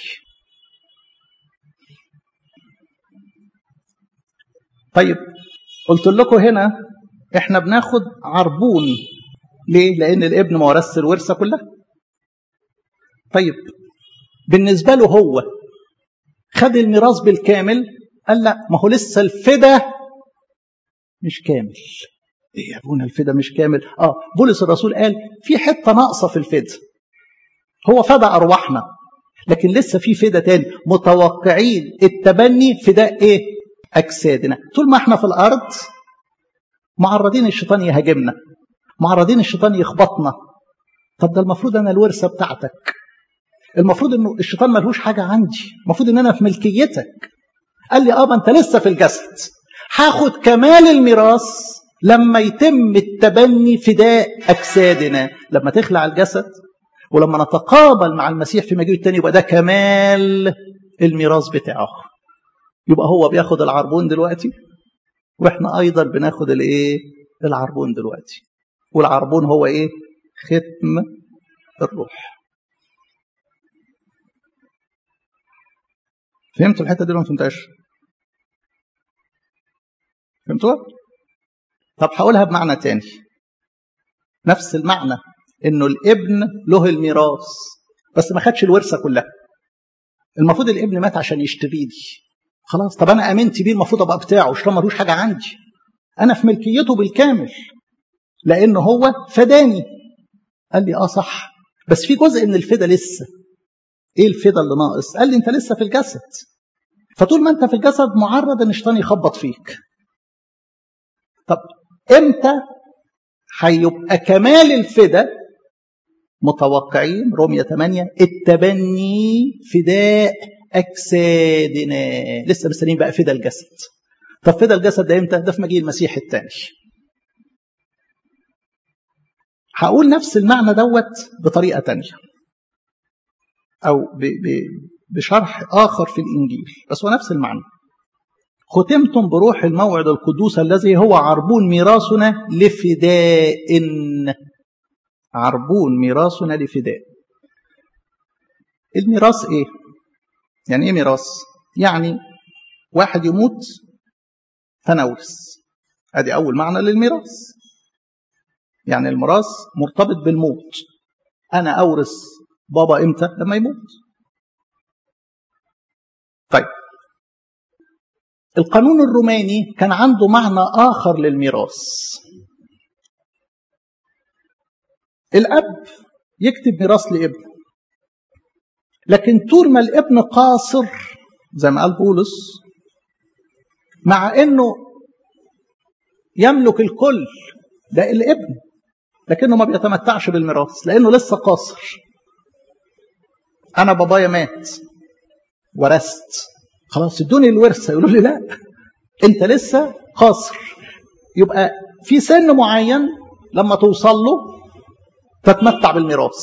طيب قلت لكم هنا احنا بناخد عربون ليه لان الابن ما ورثش الورثه كلها طيب بالنسبه له هو خد الميراث بالكامل قال لا ما هو لسه الفدا مش كامل ايه يا ابونا الفدا مش كامل اه بولس الرسول قال في حته ناقصه في الفدا هو فدى ارواحنا لكن لسه في فدا تاني متوقعين التبني فداء ايه اجسادنا طول ما احنا في الارض معرضين الشيطان يهاجمنا معرضين الشيطان يخبطنا طب ده المفروض انا الورثه بتاعتك المفروض انه الشيطان ملهوش حاجه عندي المفروض ان انا في ملكيتك قال لي اه ما انت لسه في الجسد هاخد كمال الميراث لما يتم التبني فداء اجسادنا لما تخلع الجسد ولما نتقابل مع المسيح في مجيء التاني يبقى ده كمال الميراث بتاعه يبقى هو بياخد العربون دلوقتي واحنا ايضا بناخد الايه العربون دلوقتي والعربون هو ايه ختم الروح فهمتوا الحته دي ولا ما فهمتهاش فهمتوها طب هقولها بمعنى تاني نفس المعنى انه الابن له الميراث بس ما خدش الورثه كلها المفروض الابن مات عشان يشتريني خلاص طب انا امنت بيه المفروض ابقى بتاعه مش ملوش حاجه عندي انا في ملكيته بالكامل لان هو فداني قال لي اه صح بس في جزء من الفدا لسه ايه الفدا اللي ناقص قال لي انت لسه في الجسد فطول ما انت في الجسد معرض ان الشيطان يخبط فيك طب امتى هيبقى كمال الفدا متوقعين رومية 8 التبني فداء أجسادنا لسه مستنيين بقى فدا الجسد طب فدا الجسد ده امتى؟ ده في مجيء المسيح الثاني هقول نفس المعنى دوت بطريقة تانية أو ب ب بشرح آخر في الإنجيل بس هو نفس المعنى ختمتم بروح الموعد القدوس الذي هو عربون ميراثنا لفداء عربون ميراثنا لفداء الميراث ايه يعني ايه ميراث يعني واحد يموت فنورث ادي اول معنى للميراث يعني الميراث مرتبط بالموت انا اورث بابا امتى لما يموت طيب القانون الروماني كان عنده معنى اخر للميراث الاب يكتب ميراث لابنه لكن طول ما الابن قاصر زي ما قال بولس مع انه يملك الكل ده الابن لكنه ما بيتمتعش بالميراث لانه لسه قاصر انا بابايا مات ورثت خلاص ادوني الورثه يقولوا لي لا انت لسه قاصر يبقى في سن معين لما توصل له تتمتع بالميراث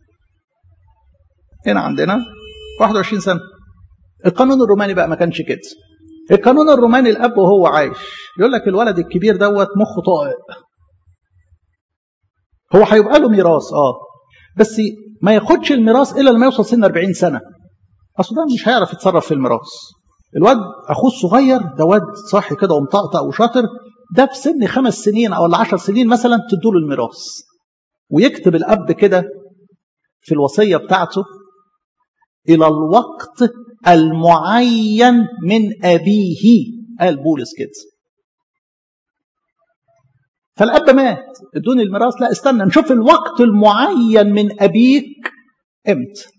هنا عندنا 21 سنه القانون الروماني بقى ما كانش كده القانون الروماني الاب وهو عايش يقول لك الولد الكبير دوت مخه طائق هو هيبقى له ميراث اه بس ما ياخدش الميراث الا لما يوصل سن 40 سنه اصل ده مش هيعرف يتصرف في الميراث الواد اخوه الصغير ده واد صاحي كده ومطقطق وشاطر ده في سن خمس سنين او عشر سنين مثلا تدوله الميراث ويكتب الاب كده في الوصيه بتاعته الى الوقت المعين من ابيه قال بولس كده فالاب مات ادوني الميراث لا استنى نشوف الوقت المعين من ابيك امتى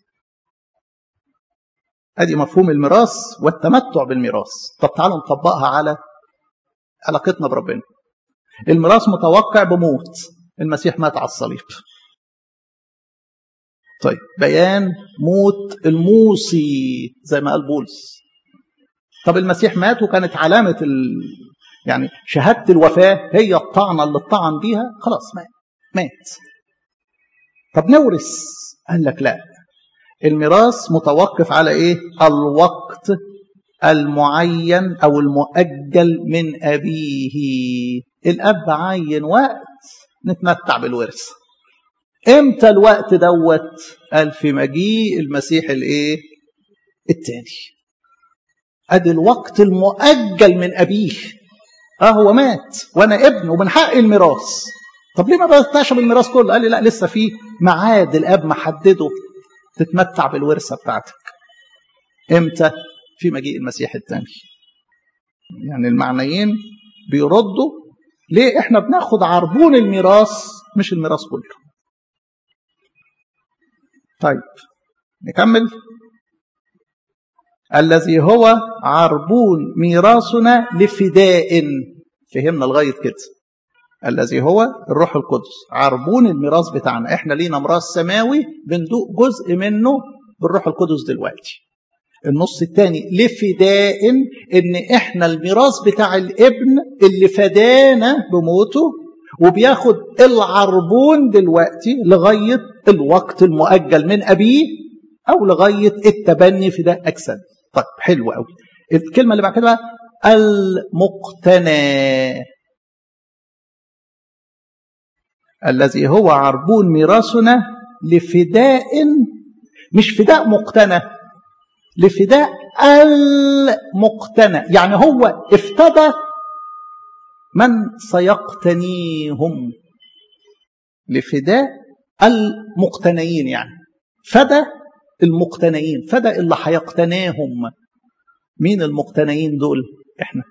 ادي مفهوم الميراث والتمتع بالميراث طب تعالوا نطبقها على علاقتنا بربنا الميراث متوقع بموت المسيح مات على الصليب طيب بيان موت الموصي زي ما قال بولس طب المسيح مات وكانت علامة ال... يعني شهادة الوفاة هي الطعنة اللي اتطعن بيها خلاص مات مات طب نورث قال لك لا الميراث متوقف على ايه الوقت المعين او المؤجل من ابيه الاب عين وقت نتمتع بالورث امتى الوقت دوت قال في مجيء المسيح الايه التاني ادي الوقت المؤجل من ابيه اه هو مات وانا ابن ومن حق الميراث طب ليه ما بتمتعش بالميراث كله قال لي لا لسه في ميعاد الاب محدده تتمتع بالورثه بتاعتك امتى في مجيء المسيح الثاني يعني المعنيين بيردوا ليه احنا بناخد عربون الميراث مش الميراث كله طيب نكمل الذي هو عربون ميراثنا لفداء فهمنا لغايه كده الذي هو الروح القدس عربون الميراث بتاعنا احنا لينا ميراث سماوي بندوق جزء منه بالروح القدس دلوقتي النص الثاني لفداء ان احنا الميراث بتاع الابن اللي فدانا بموته وبياخد العربون دلوقتي لغايه الوقت المؤجل من ابيه او لغايه التبني فداء اجساد طيب حلو قوي الكلمه اللي بعد كده المقتنى الذي هو عربون ميراثنا لفداء مش فداء مقتنى لفداء المقتنى يعني هو افتدى من سيقتنيهم لفداء المقتنيين يعني فدى المقتنيين فدى اللي هيقتناهم مين المقتنيين دول احنا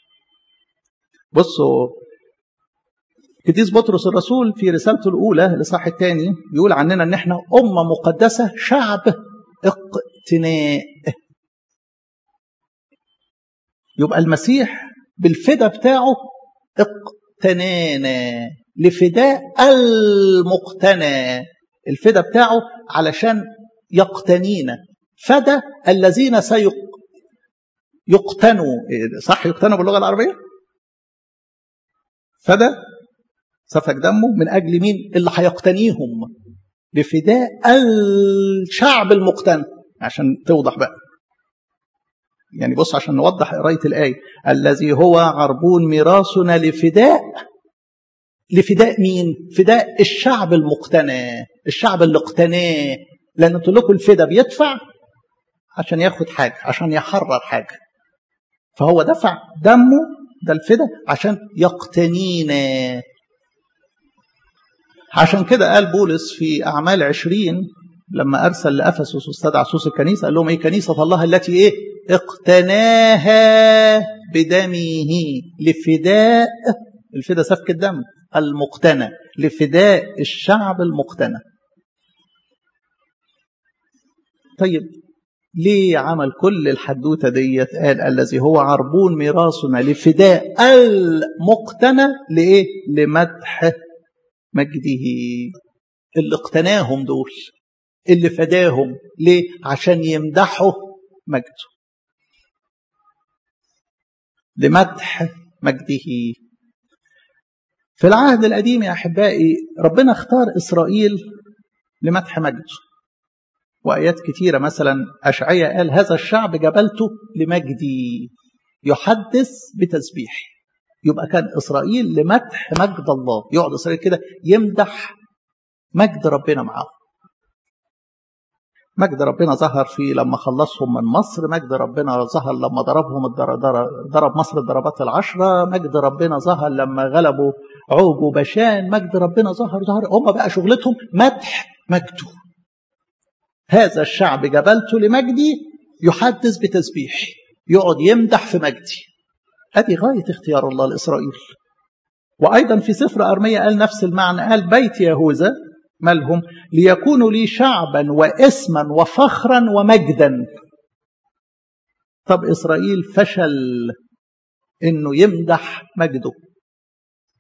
بصوا قديس بطرس الرسول في رسالته الاولى الاصحاح الثاني بيقول عننا ان احنا امه مقدسه شعب اقتناء يبقى المسيح بالفدا بتاعه اقتنانا لفداء المقتنى الفدا بتاعه علشان يقتنينا فدى الذين سيق يقتنوا صح يقتنوا باللغه العربيه فدى سفك دمه من اجل مين اللي هيقتنيهم لفداء الشعب المقتنى عشان توضح بقى يعني بص عشان نوضح قرايه الايه الذي هو عربون ميراثنا لفداء لفداء مين فداء الشعب المقتنى الشعب اللي اقتناه لان قلت لكم الفدا بيدفع عشان ياخد حاجه عشان يحرر حاجه فهو دفع دمه ده الفدا عشان يقتنينا عشان كده قال بولس في أعمال عشرين لما أرسل لأفسس واستدعى سوس الكنيسة قال لهم إيه كنيسة الله التي إيه اقتناها بدمه لفداء الفداء سفك الدم المقتنى لفداء الشعب المقتنى طيب ليه عمل كل الحدوتة ديت قال الذي هو عربون ميراثنا لفداء المقتنى لإيه لمدح مجده اللي اقتناهم دول اللي فداهم ليه عشان يمدحوا مجده لمدح مجده في العهد القديم يا احبائي ربنا اختار اسرائيل لمدح مجده وايات كتيره مثلا اشعياء قال هذا الشعب جبلته لمجدي يحدث بتسبيحي يبقى كان اسرائيل لمدح مجد الله يقعد اسرائيل كده يمدح مجد ربنا معاه مجد ربنا ظهر في لما خلصهم من مصر مجد ربنا ظهر لما ضربهم ضرب مصر الضربات العشرة مجد ربنا ظهر لما غلبوا عوج وبشان مجد ربنا ظهر ظهر هم بقى شغلتهم مدح مجده هذا الشعب جبلته لمجدي يحدث بتسبيحي يقعد يمدح في مجدي هذه غاية اختيار الله لإسرائيل وأيضا في سفر أرمية قال نفس المعنى قال بيت يهوذا مالهم ليكونوا لي شعبا واسما وفخرا ومجدا طب إسرائيل فشل إنه يمدح مجده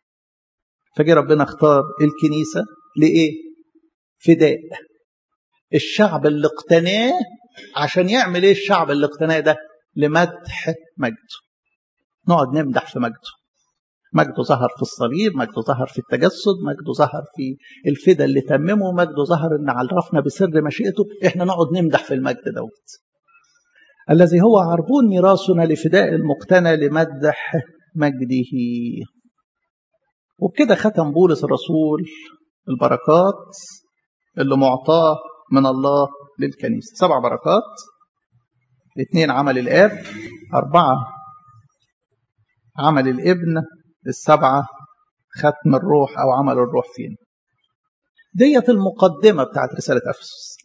فجي ربنا اختار الكنيسة لإيه فداء الشعب اللي اقتناه عشان يعمل ايه الشعب اللي اقتناه ده لمدح مجده نقعد نمدح في مجده مجده ظهر في الصليب مجده ظهر في التجسد مجده ظهر في الفدا اللي تممه مجده ظهر ان عرفنا بسر مشيئته احنا نقعد نمدح في المجد دوت الذي هو عربون ميراثنا لفداء المقتنى لمدح مجده وبكده ختم بولس الرسول البركات اللي معطاه من الله للكنيسة سبع بركات اثنين عمل الآب أربعة عمل الابن السبعة ختم الروح أو عمل الروح فينا ديت المقدمة بتاعت رسالة أفسس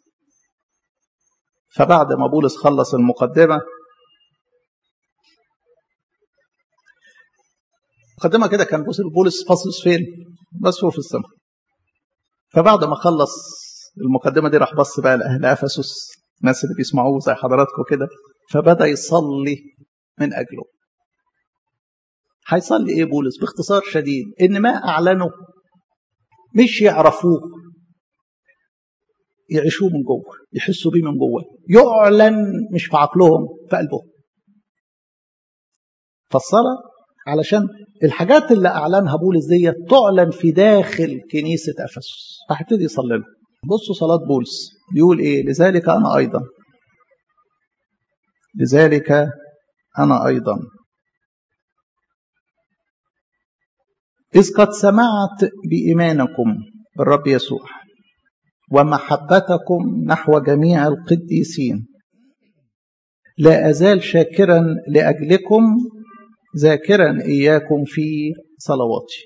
فبعد ما بولس خلص المقدمة مقدمة كده كان بولس فاصص فين؟ بس هو في السماء فبعد ما خلص المقدمة دي راح بص بقى لأهل أفسس الناس اللي بيسمعوه زي حضراتكم كده فبدأ يصلي من أجله هيصلي إيه بولس باختصار شديد إن ما أعلنه مش يعرفوه يعيشوه من جوه يحسوا بيه من جوه يعلن مش في عقلهم في قلبهم فالصلاة علشان الحاجات اللي أعلنها بولس دي تعلن في داخل كنيسة أفسس فهبتدي يصلي لهم بصوا صلاة بولس بيقول إيه لذلك أنا أيضا لذلك أنا أيضا إذ قد سمعت بإيمانكم بالرب يسوع ومحبتكم نحو جميع القديسين لا أزال شاكرا لأجلكم ذاكرا إياكم في صلواتي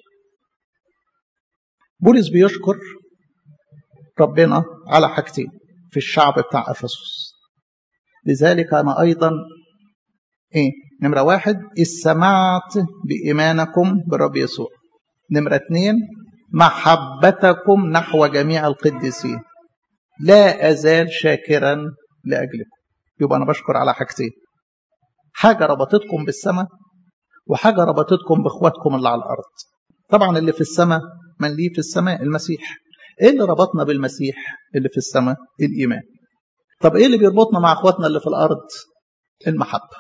بولس بيشكر ربنا على حاجتين في الشعب بتاع أفسس لذلك أنا أيضا إيه نمرة واحد إذ سمعت بإيمانكم بالرب يسوع نمرة اتنين محبتكم نحو جميع القديسين لا أزال شاكرا لأجلكم يبقى أنا بشكر على حاجتين حاجة ربطتكم بالسماء وحاجة ربطتكم بإخواتكم اللي على الأرض طبعا اللي في السماء من ليه في السماء المسيح إيه اللي ربطنا بالمسيح اللي في السماء الإيمان طب إيه اللي بيربطنا مع إخواتنا اللي في الأرض المحبة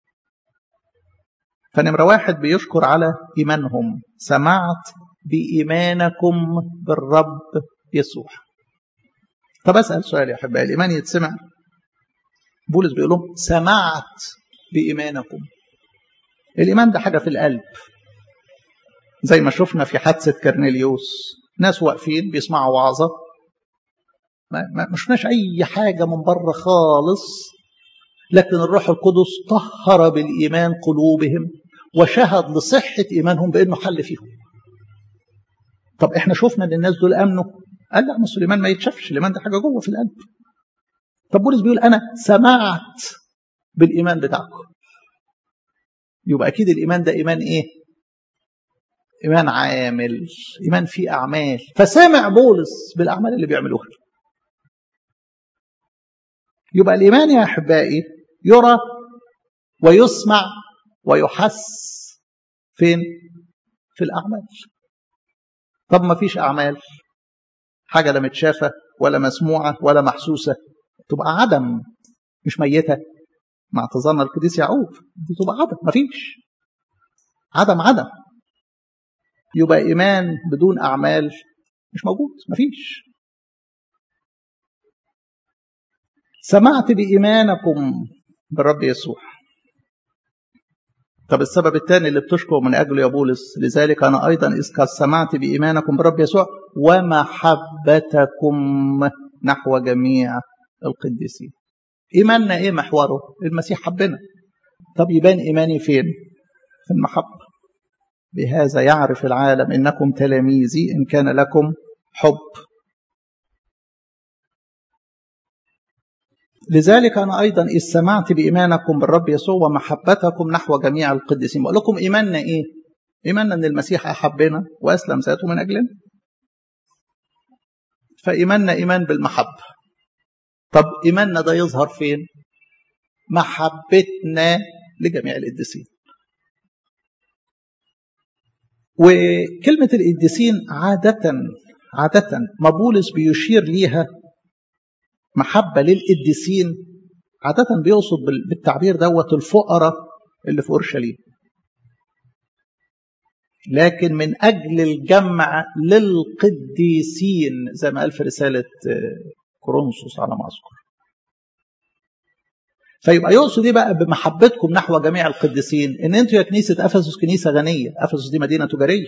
فنمرة واحد بيشكر على إيمانهم سمعت بإيمانكم بالرب يسوع طب أسأل سؤال يا أحبائي الإيمان يتسمع بولس بيقول لهم سمعت بإيمانكم الإيمان ده حاجة في القلب زي ما شفنا في حادثة كرنيليوس ناس واقفين بيسمعوا وعظة ما, ما شفناش أي حاجة من بره خالص لكن الروح القدس طهر بالإيمان قلوبهم وشهد لصحة إيمانهم بأنه حل فيهم طب احنا شفنا ان الناس دول امنوا قال لا ما سليمان ما يتشافش الايمان ده حاجه جوه في القلب طب بولس بيقول انا سمعت بالايمان بتاعكم يبقى اكيد الايمان ده ايمان ايه ايمان عامل ايمان فيه اعمال فسمع بولس بالاعمال اللي بيعملوها يبقى الايمان يا احبائي يرى ويسمع ويحس فين في الاعمال طب ما فيش أعمال حاجة لا متشافة ولا مسموعة ولا محسوسة تبقى عدم مش ميتة مع اعتذارنا القديس يعقوب دي تبقى عدم ما فيش عدم عدم يبقى إيمان بدون أعمال مش موجود ما فيش سمعت بإيمانكم بالرب يسوع طب السبب الثاني اللي بتشكر من أجله يا بولس لذلك أنا أيضا إذ قد سمعت بإيمانكم بالرب يسوع ومحبتكم نحو جميع القديسين إيماننا إيه محوره المسيح حبنا طب يبان إيماني فين في المحبة بهذا يعرف العالم إنكم تلاميذي إن كان لكم حب لذلك أنا أيضا إذ سمعت بإيمانكم بالرب يسوع ومحبتكم نحو جميع القديسين بقول لكم إيماننا إيه؟ إيماننا أن المسيح أحبنا وأسلم ذاته من أجلنا فإيماننا إيمان بالمحبة طب إيماننا ده يظهر فين؟ محبتنا لجميع القديسين وكلمة القديسين عادة عادة ما بولس بيشير ليها محبة للقديسين عادة بيقصد بالتعبير دوت الفقراء اللي في أورشليم لكن من أجل الجمع للقديسين زي ما قال في رسالة كورنثوس على ما أذكر فيبقى يقصد ايه بقى بمحبتكم نحو جميع القديسين ان انتوا يا كنيسه افسس كنيسه غنيه افسس دي مدينه تجاريه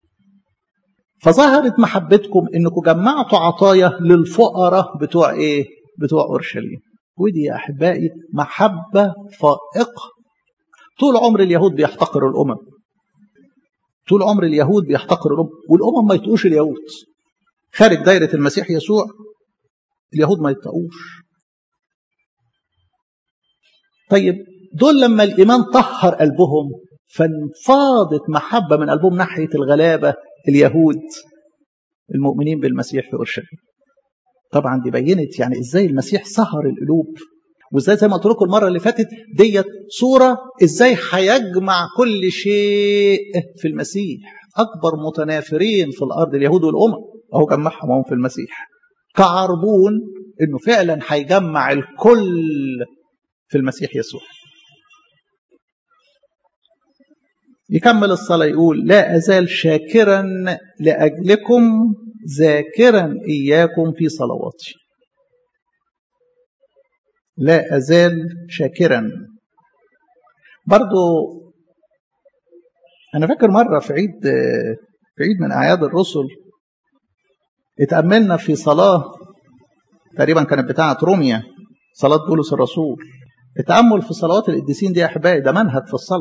فظهرت محبتكم انكم جمعتوا عطايا للفقراء بتوع ايه بتوع اورشليم ودي يا احبائي محبه فائقه طول عمر اليهود بيحتقروا الامم طول عمر اليهود بيحتقروا الامم والامم ما يتقوش اليهود خارج دايره المسيح يسوع اليهود ما يتقوش طيب دول لما الإيمان طهر قلبهم فانفاضت محبة من قلبهم ناحية الغلابة اليهود المؤمنين بالمسيح في أورشليم طبعا دي بينت يعني ازاي المسيح سهر القلوب وازاي زي ما قلت لكم المره اللي فاتت ديت صوره ازاي هيجمع كل شيء في المسيح اكبر متنافرين في الارض اليهود والامم اهو جمعهم هم في المسيح كعربون انه فعلا هيجمع الكل في المسيح يسوع يكمل الصلاة يقول لا أزال شاكرا لأجلكم ذاكرا إياكم في صلواتي لا أزال شاكرا برضو أنا فاكر مرة في عيد في عيد من أعياد الرسل اتأملنا في صلاة تقريبا كانت بتاعة روميا صلاة بولس الرسول التأمل في صلوات القديسين دي يا أحبائي ده منهج في الصلاة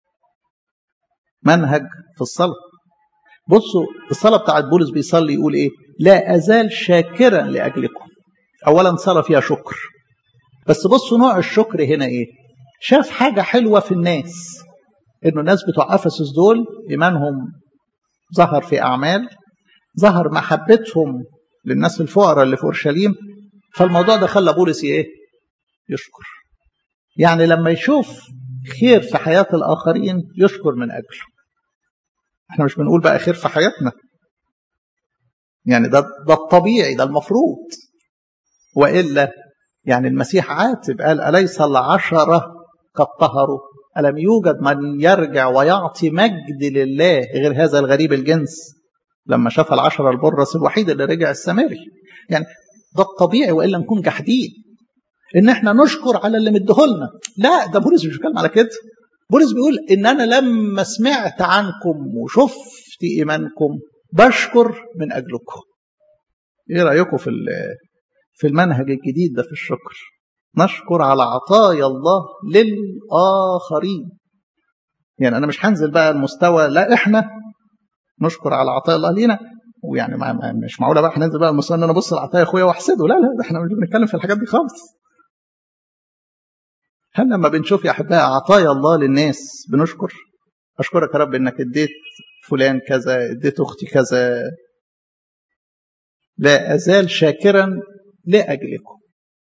منهج في الصلاة بصوا الصلاة بتاعت بولس بيصلي يقول إيه لا أزال شاكرا لأجلكم أولا صلاة فيها شكر بس بصوا نوع الشكر هنا إيه شاف حاجة حلوة في الناس إنه الناس بتوع أفسس دول إيمانهم ظهر في أعمال ظهر محبتهم للناس الفقراء اللي في أورشليم فالموضوع ده خلى بولس إيه يشكر يعني لما يشوف خير في حياة الآخرين يشكر من أجله احنا مش بنقول بقى خير في حياتنا يعني ده, ده الطبيعي ده المفروض وإلا يعني المسيح عاتب قال أليس العشرة قد طهروا ألم يوجد من يرجع ويعطي مجد لله غير هذا الغريب الجنس لما شاف العشرة البرص الوحيد اللي رجع السامري يعني ده الطبيعي وإلا نكون جحدين ان احنا نشكر على اللي مديهولنا لا ده بولس مش بيتكلم على كده بولس بيقول ان انا لما سمعت عنكم وشفت ايمانكم بشكر من اجلكم ايه رايكم في في المنهج الجديد ده في الشكر نشكر على عطايا الله للاخرين يعني انا مش هنزل بقى المستوى لا احنا نشكر على عطايا الله لينا ويعني مش معقوله بقى هننزل بقى المستوى ان انا ابص لعطايا اخويا واحسده لا لا ده احنا مش بنتكلم في الحاجات دي خالص هل لما بنشوف يا احبائي عطايا الله للناس بنشكر اشكرك يا رب انك اديت فلان كذا اديت اختي كذا لا ازال شاكرا لاجلكم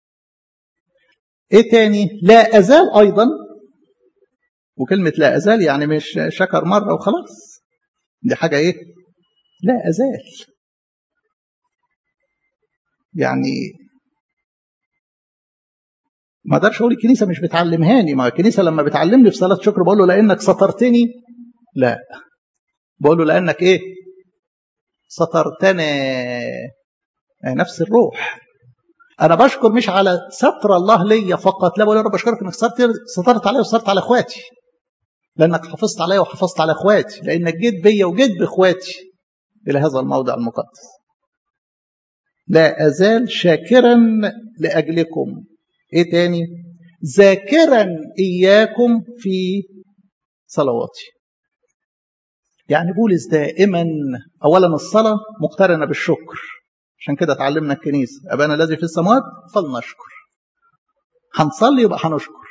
ايه تاني لا ازال ايضا وكلمه لا ازال يعني مش شكر مره وخلاص دي حاجه ايه لا ازال يعني ما اقدرش اقول الكنيسه مش بتعلمهاني ما الكنيسه لما بتعلمني في صلاه شكر بقول له لانك سترتني لا بقول له لانك ايه سترتنا نفس الروح انا بشكر مش على ستر الله ليا فقط لا بقول يا رب اشكرك انك سترت سترت عليا وسترت على اخواتي لانك حافظت عليا وحافظت على اخواتي لانك جيت بيا وجيت باخواتي الى هذا الموضع المقدس لا ازال شاكرا لاجلكم ايه تاني ذاكرا اياكم في صلواتي يعني بولس دائما اولا الصلاه مقترنه بالشكر عشان كده اتعلمنا الكنيسه ابانا الذي في السماوات فلنشكر هنصلي يبقى هنشكر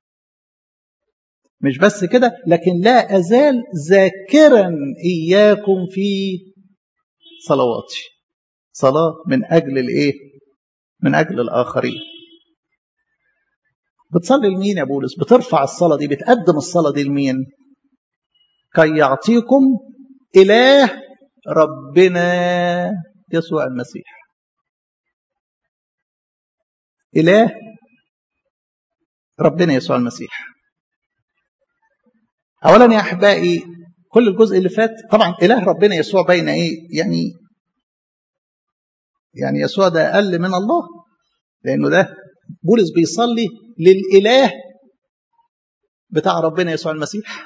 مش بس كده لكن لا ازال ذاكرا اياكم في صلواتي صلاه من اجل الايه من اجل الاخرين بتصلي لمين يا بولس بترفع الصلاة دي بتقدم الصلاة دي لمين كي يعطيكم إله ربنا يسوع المسيح إله ربنا يسوع المسيح أولا يا أحبائي كل الجزء اللي فات طبعا إله ربنا يسوع بين إيه يعني يعني يسوع ده أقل من الله لأنه ده بولس بيصلي للإله بتاع ربنا يسوع المسيح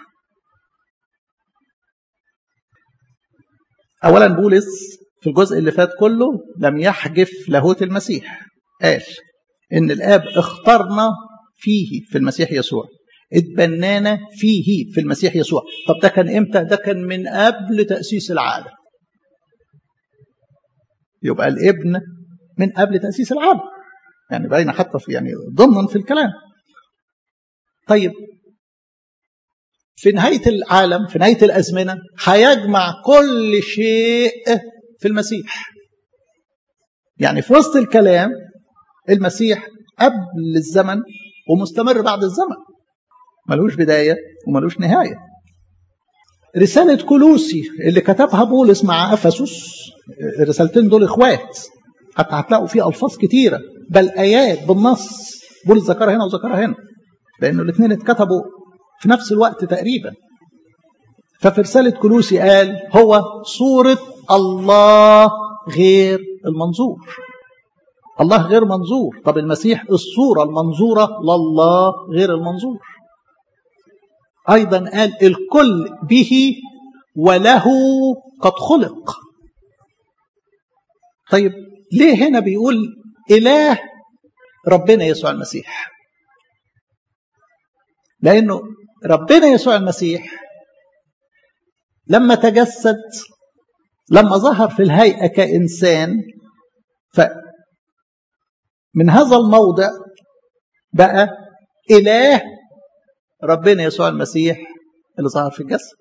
أولا بولس في الجزء اللي فات كله لم يحجف لاهوت المسيح قال إن الآب اختارنا فيه في المسيح يسوع اتبنانا فيه في المسيح يسوع طب ده كان امتى ده كان من قبل تأسيس العالم يبقى الابن من قبل تأسيس العالم يعني باينه حتى في يعني ضمن في الكلام طيب في نهاية العالم في نهاية الأزمنة هيجمع كل شيء في المسيح يعني في وسط الكلام المسيح قبل الزمن ومستمر بعد الزمن ملوش بداية وملوش نهاية رسالة كلوسي اللي كتبها بولس مع أفسس الرسالتين دول إخوات حتى هتلاقوا فيه ألفاظ كتيرة بل آيات بالنص بولس ذكرها هنا وذكرها هنا لأنه الاثنين اتكتبوا في نفس الوقت تقريبا ففي رسالة كلوسي قال هو صورة الله غير المنظور الله غير منظور طب المسيح الصورة المنظورة لله غير المنظور أيضا قال الكل به وله قد خلق طيب ليه هنا بيقول إله ربنا يسوع المسيح لأنه ربنا يسوع المسيح لما تجسد لما ظهر في الهيئة كإنسان فمن هذا الموضع بقى إله ربنا يسوع المسيح اللي ظهر في الجسد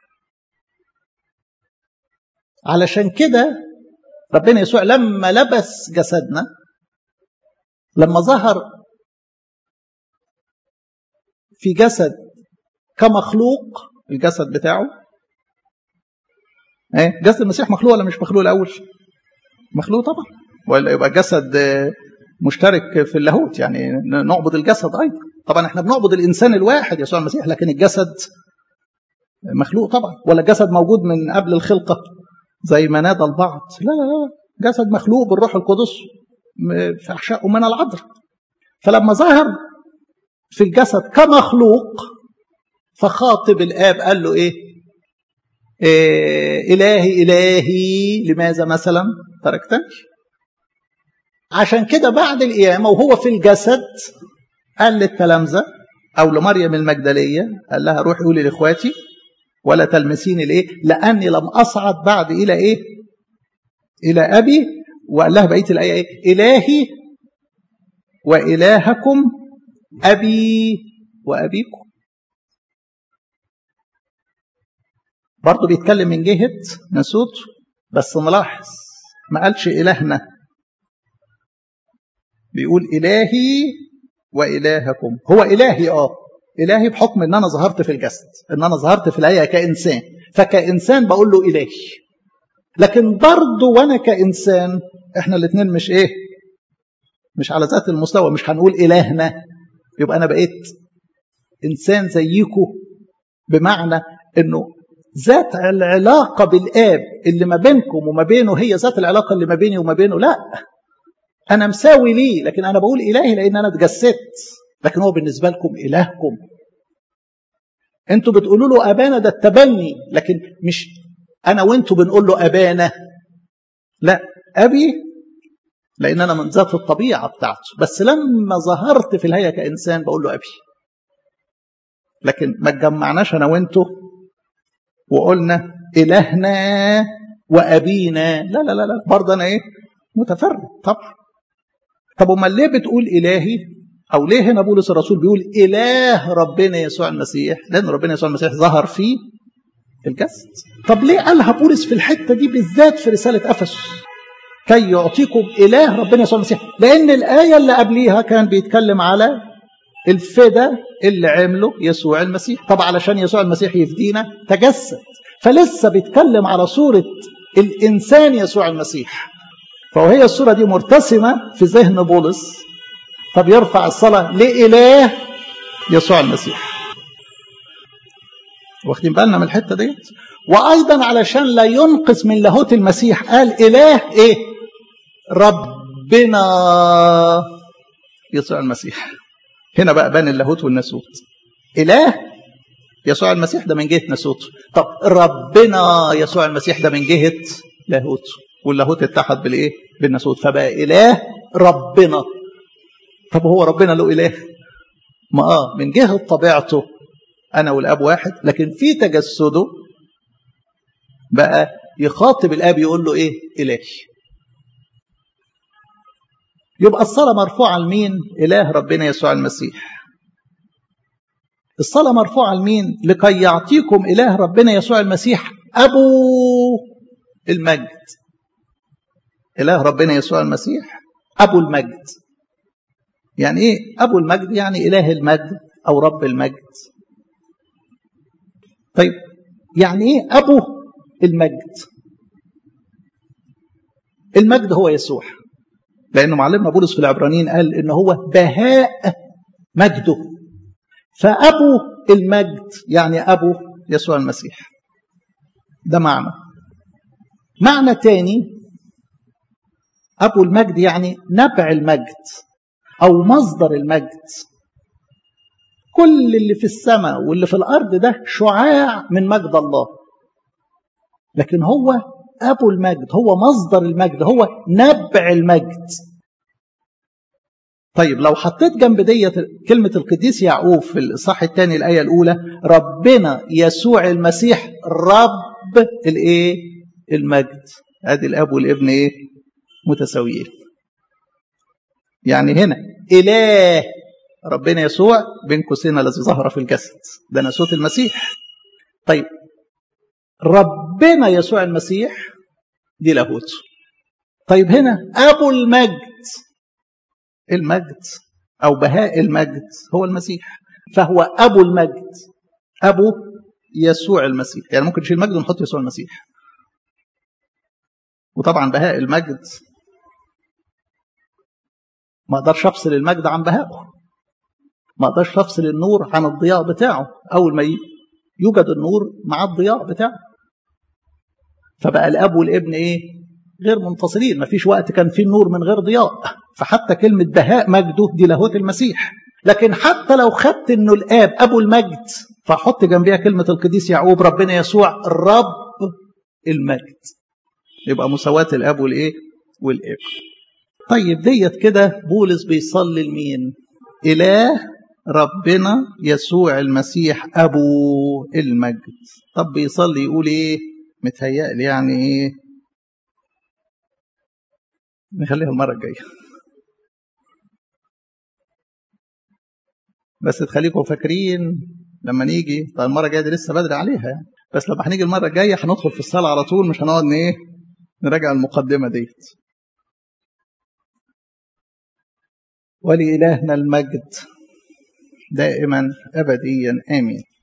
علشان كده ربنا يسوع لما لبس جسدنا لما ظهر في جسد كمخلوق الجسد بتاعه ايه جسد المسيح مخلوق ولا مش مخلوق الاول مخلوق طبعا ولا يبقى جسد مشترك في اللاهوت يعني نعبد الجسد ايضا طبعا احنا بنعبد الانسان الواحد يسوع المسيح لكن الجسد مخلوق طبعا ولا الجسد موجود من قبل الخلقه زي ما نادى البعض لا لا لا جسد مخلوق بالروح القدس في احشاء من العذراء فلما ظهر في الجسد كمخلوق فخاطب الاب قال له ايه, إيه الهي الهي لماذا مثلا تركتني عشان كده بعد القيامه وهو في الجسد قال للتلامذه او لمريم المجدليه قال لها روحي قولي لاخواتي ولا تلمسيني لايه لاني لم اصعد بعد الى ايه الى ابي وقال لها بقيه الايه ايه الهي والهكم ابي وابيكم برضه بيتكلم من جهه نسوت بس نلاحظ ما قالش الهنا بيقول الهي والهكم هو الهي اه الهي بحكم ان انا ظهرت في الجسد ان انا ظهرت في الهيئه كانسان فكانسان بقول له الهي لكن برضه وانا كانسان احنا الاثنين مش ايه مش على ذات المستوى مش هنقول الهنا يبقى انا بقيت انسان زيكم بمعنى انه ذات العلاقه بالاب اللي ما بينكم وما بينه هي ذات العلاقه اللي ما بيني وما بينه لا انا مساوي ليه لكن انا بقول الهي لان انا اتجسدت لكن هو بالنسبه لكم الهكم انتوا بتقولوا له ابانا ده التبني لكن مش انا وانتوا بنقول له ابانا لا ابي لان انا من ذات الطبيعه بتاعته بس لما ظهرت في الهيئه كانسان بقول له ابي لكن ما اتجمعناش انا وانتوا وقلنا الهنا وابينا لا لا لا لا برضه انا ايه متفرد طبعا طب امال ليه بتقول الهي او ليه هنا بولس الرسول بيقول اله ربنا يسوع المسيح لان ربنا يسوع المسيح ظهر في الجسد طب ليه قالها بولس في الحته دي بالذات في رساله افسس كي يعطيكم اله ربنا يسوع المسيح لان الايه اللي قبليها كان بيتكلم على الفدا اللي عمله يسوع المسيح طب علشان يسوع المسيح يفدينا تجسد فلسه بيتكلم على صوره الانسان يسوع المسيح فهي الصوره دي مرتسمه في ذهن بولس فبيرفع الصلاة لإله يسوع المسيح واخدين بالنا من الحتة ديت وأيضا علشان لا ينقص من لاهوت المسيح قال إله إيه ربنا يسوع المسيح هنا بقى بان اللاهوت والناسوت إله يسوع المسيح ده من جهة ناسوته طب ربنا يسوع المسيح ده من جهة لاهوته واللاهوت اتحد بالايه بالناسوت فبقى اله ربنا طب هو ربنا له اله ما اه من جهه طبيعته انا والاب واحد لكن في تجسده بقى يخاطب الاب يقول له ايه الهي يبقى الصلاه مرفوعه لمين اله ربنا يسوع المسيح الصلاه مرفوعه لمين لكي يعطيكم اله ربنا يسوع المسيح ابو المجد إله ربنا يسوع المسيح أبو المجد يعني إيه أبو المجد يعني إله المجد أو رب المجد طيب يعني إيه أبو المجد المجد هو يسوع لأنه معلمنا بولس في العبرانيين قال إن هو بهاء مجده فأبو المجد يعني أبو يسوع المسيح ده معنى معنى تاني أبو المجد يعني نبع المجد أو مصدر المجد كل اللي في السماء واللي في الأرض ده شعاع من مجد الله لكن هو أبو المجد هو مصدر المجد هو نبع المجد طيب لو حطيت جنب ديت كلمة القديس يعقوب في الإصحاح الثاني الآية الأولى ربنا يسوع المسيح رب الإيه؟ المجد ادي الاب والابن ايه متساويين يعني هنا اله ربنا يسوع بين قوسين الذي ظهر في الجسد ده ناسوت المسيح طيب ربنا يسوع المسيح دي لاهوت طيب هنا ابو المجد المجد او بهاء المجد هو المسيح فهو ابو المجد ابو يسوع المسيح يعني ممكن نشيل المجد ونحط يسوع المسيح وطبعا بهاء المجد ما اقدرش افصل المجد عن بهائه ما اقدرش افصل النور عن الضياء بتاعه اول ما يوجد النور مع الضياء بتاعه فبقى الاب والابن ايه غير منفصلين ما فيش وقت كان فيه النور من غير ضياء فحتى كلمة بهاء مجده دي لاهوت المسيح لكن حتى لو خدت انه الاب ابو المجد فحط جنبيها كلمة القديس يعقوب ربنا يسوع رب المجد يبقى مساواة الاب والايه والابن طيب ديت كده بولس بيصلي لمين اله ربنا يسوع المسيح ابو المجد طب بيصلي يقول ايه متهيألي يعني ايه نخليها المرة الجاية بس تخليكم فاكرين لما نيجي طيب المرة الجاية دي لسه بدري عليها يعني بس لما هنيجي المرة الجاية هندخل في الصلاة على طول مش هنقعد ايه نراجع المقدمة ديت ولإلهنا المجد دائما أبديا آمين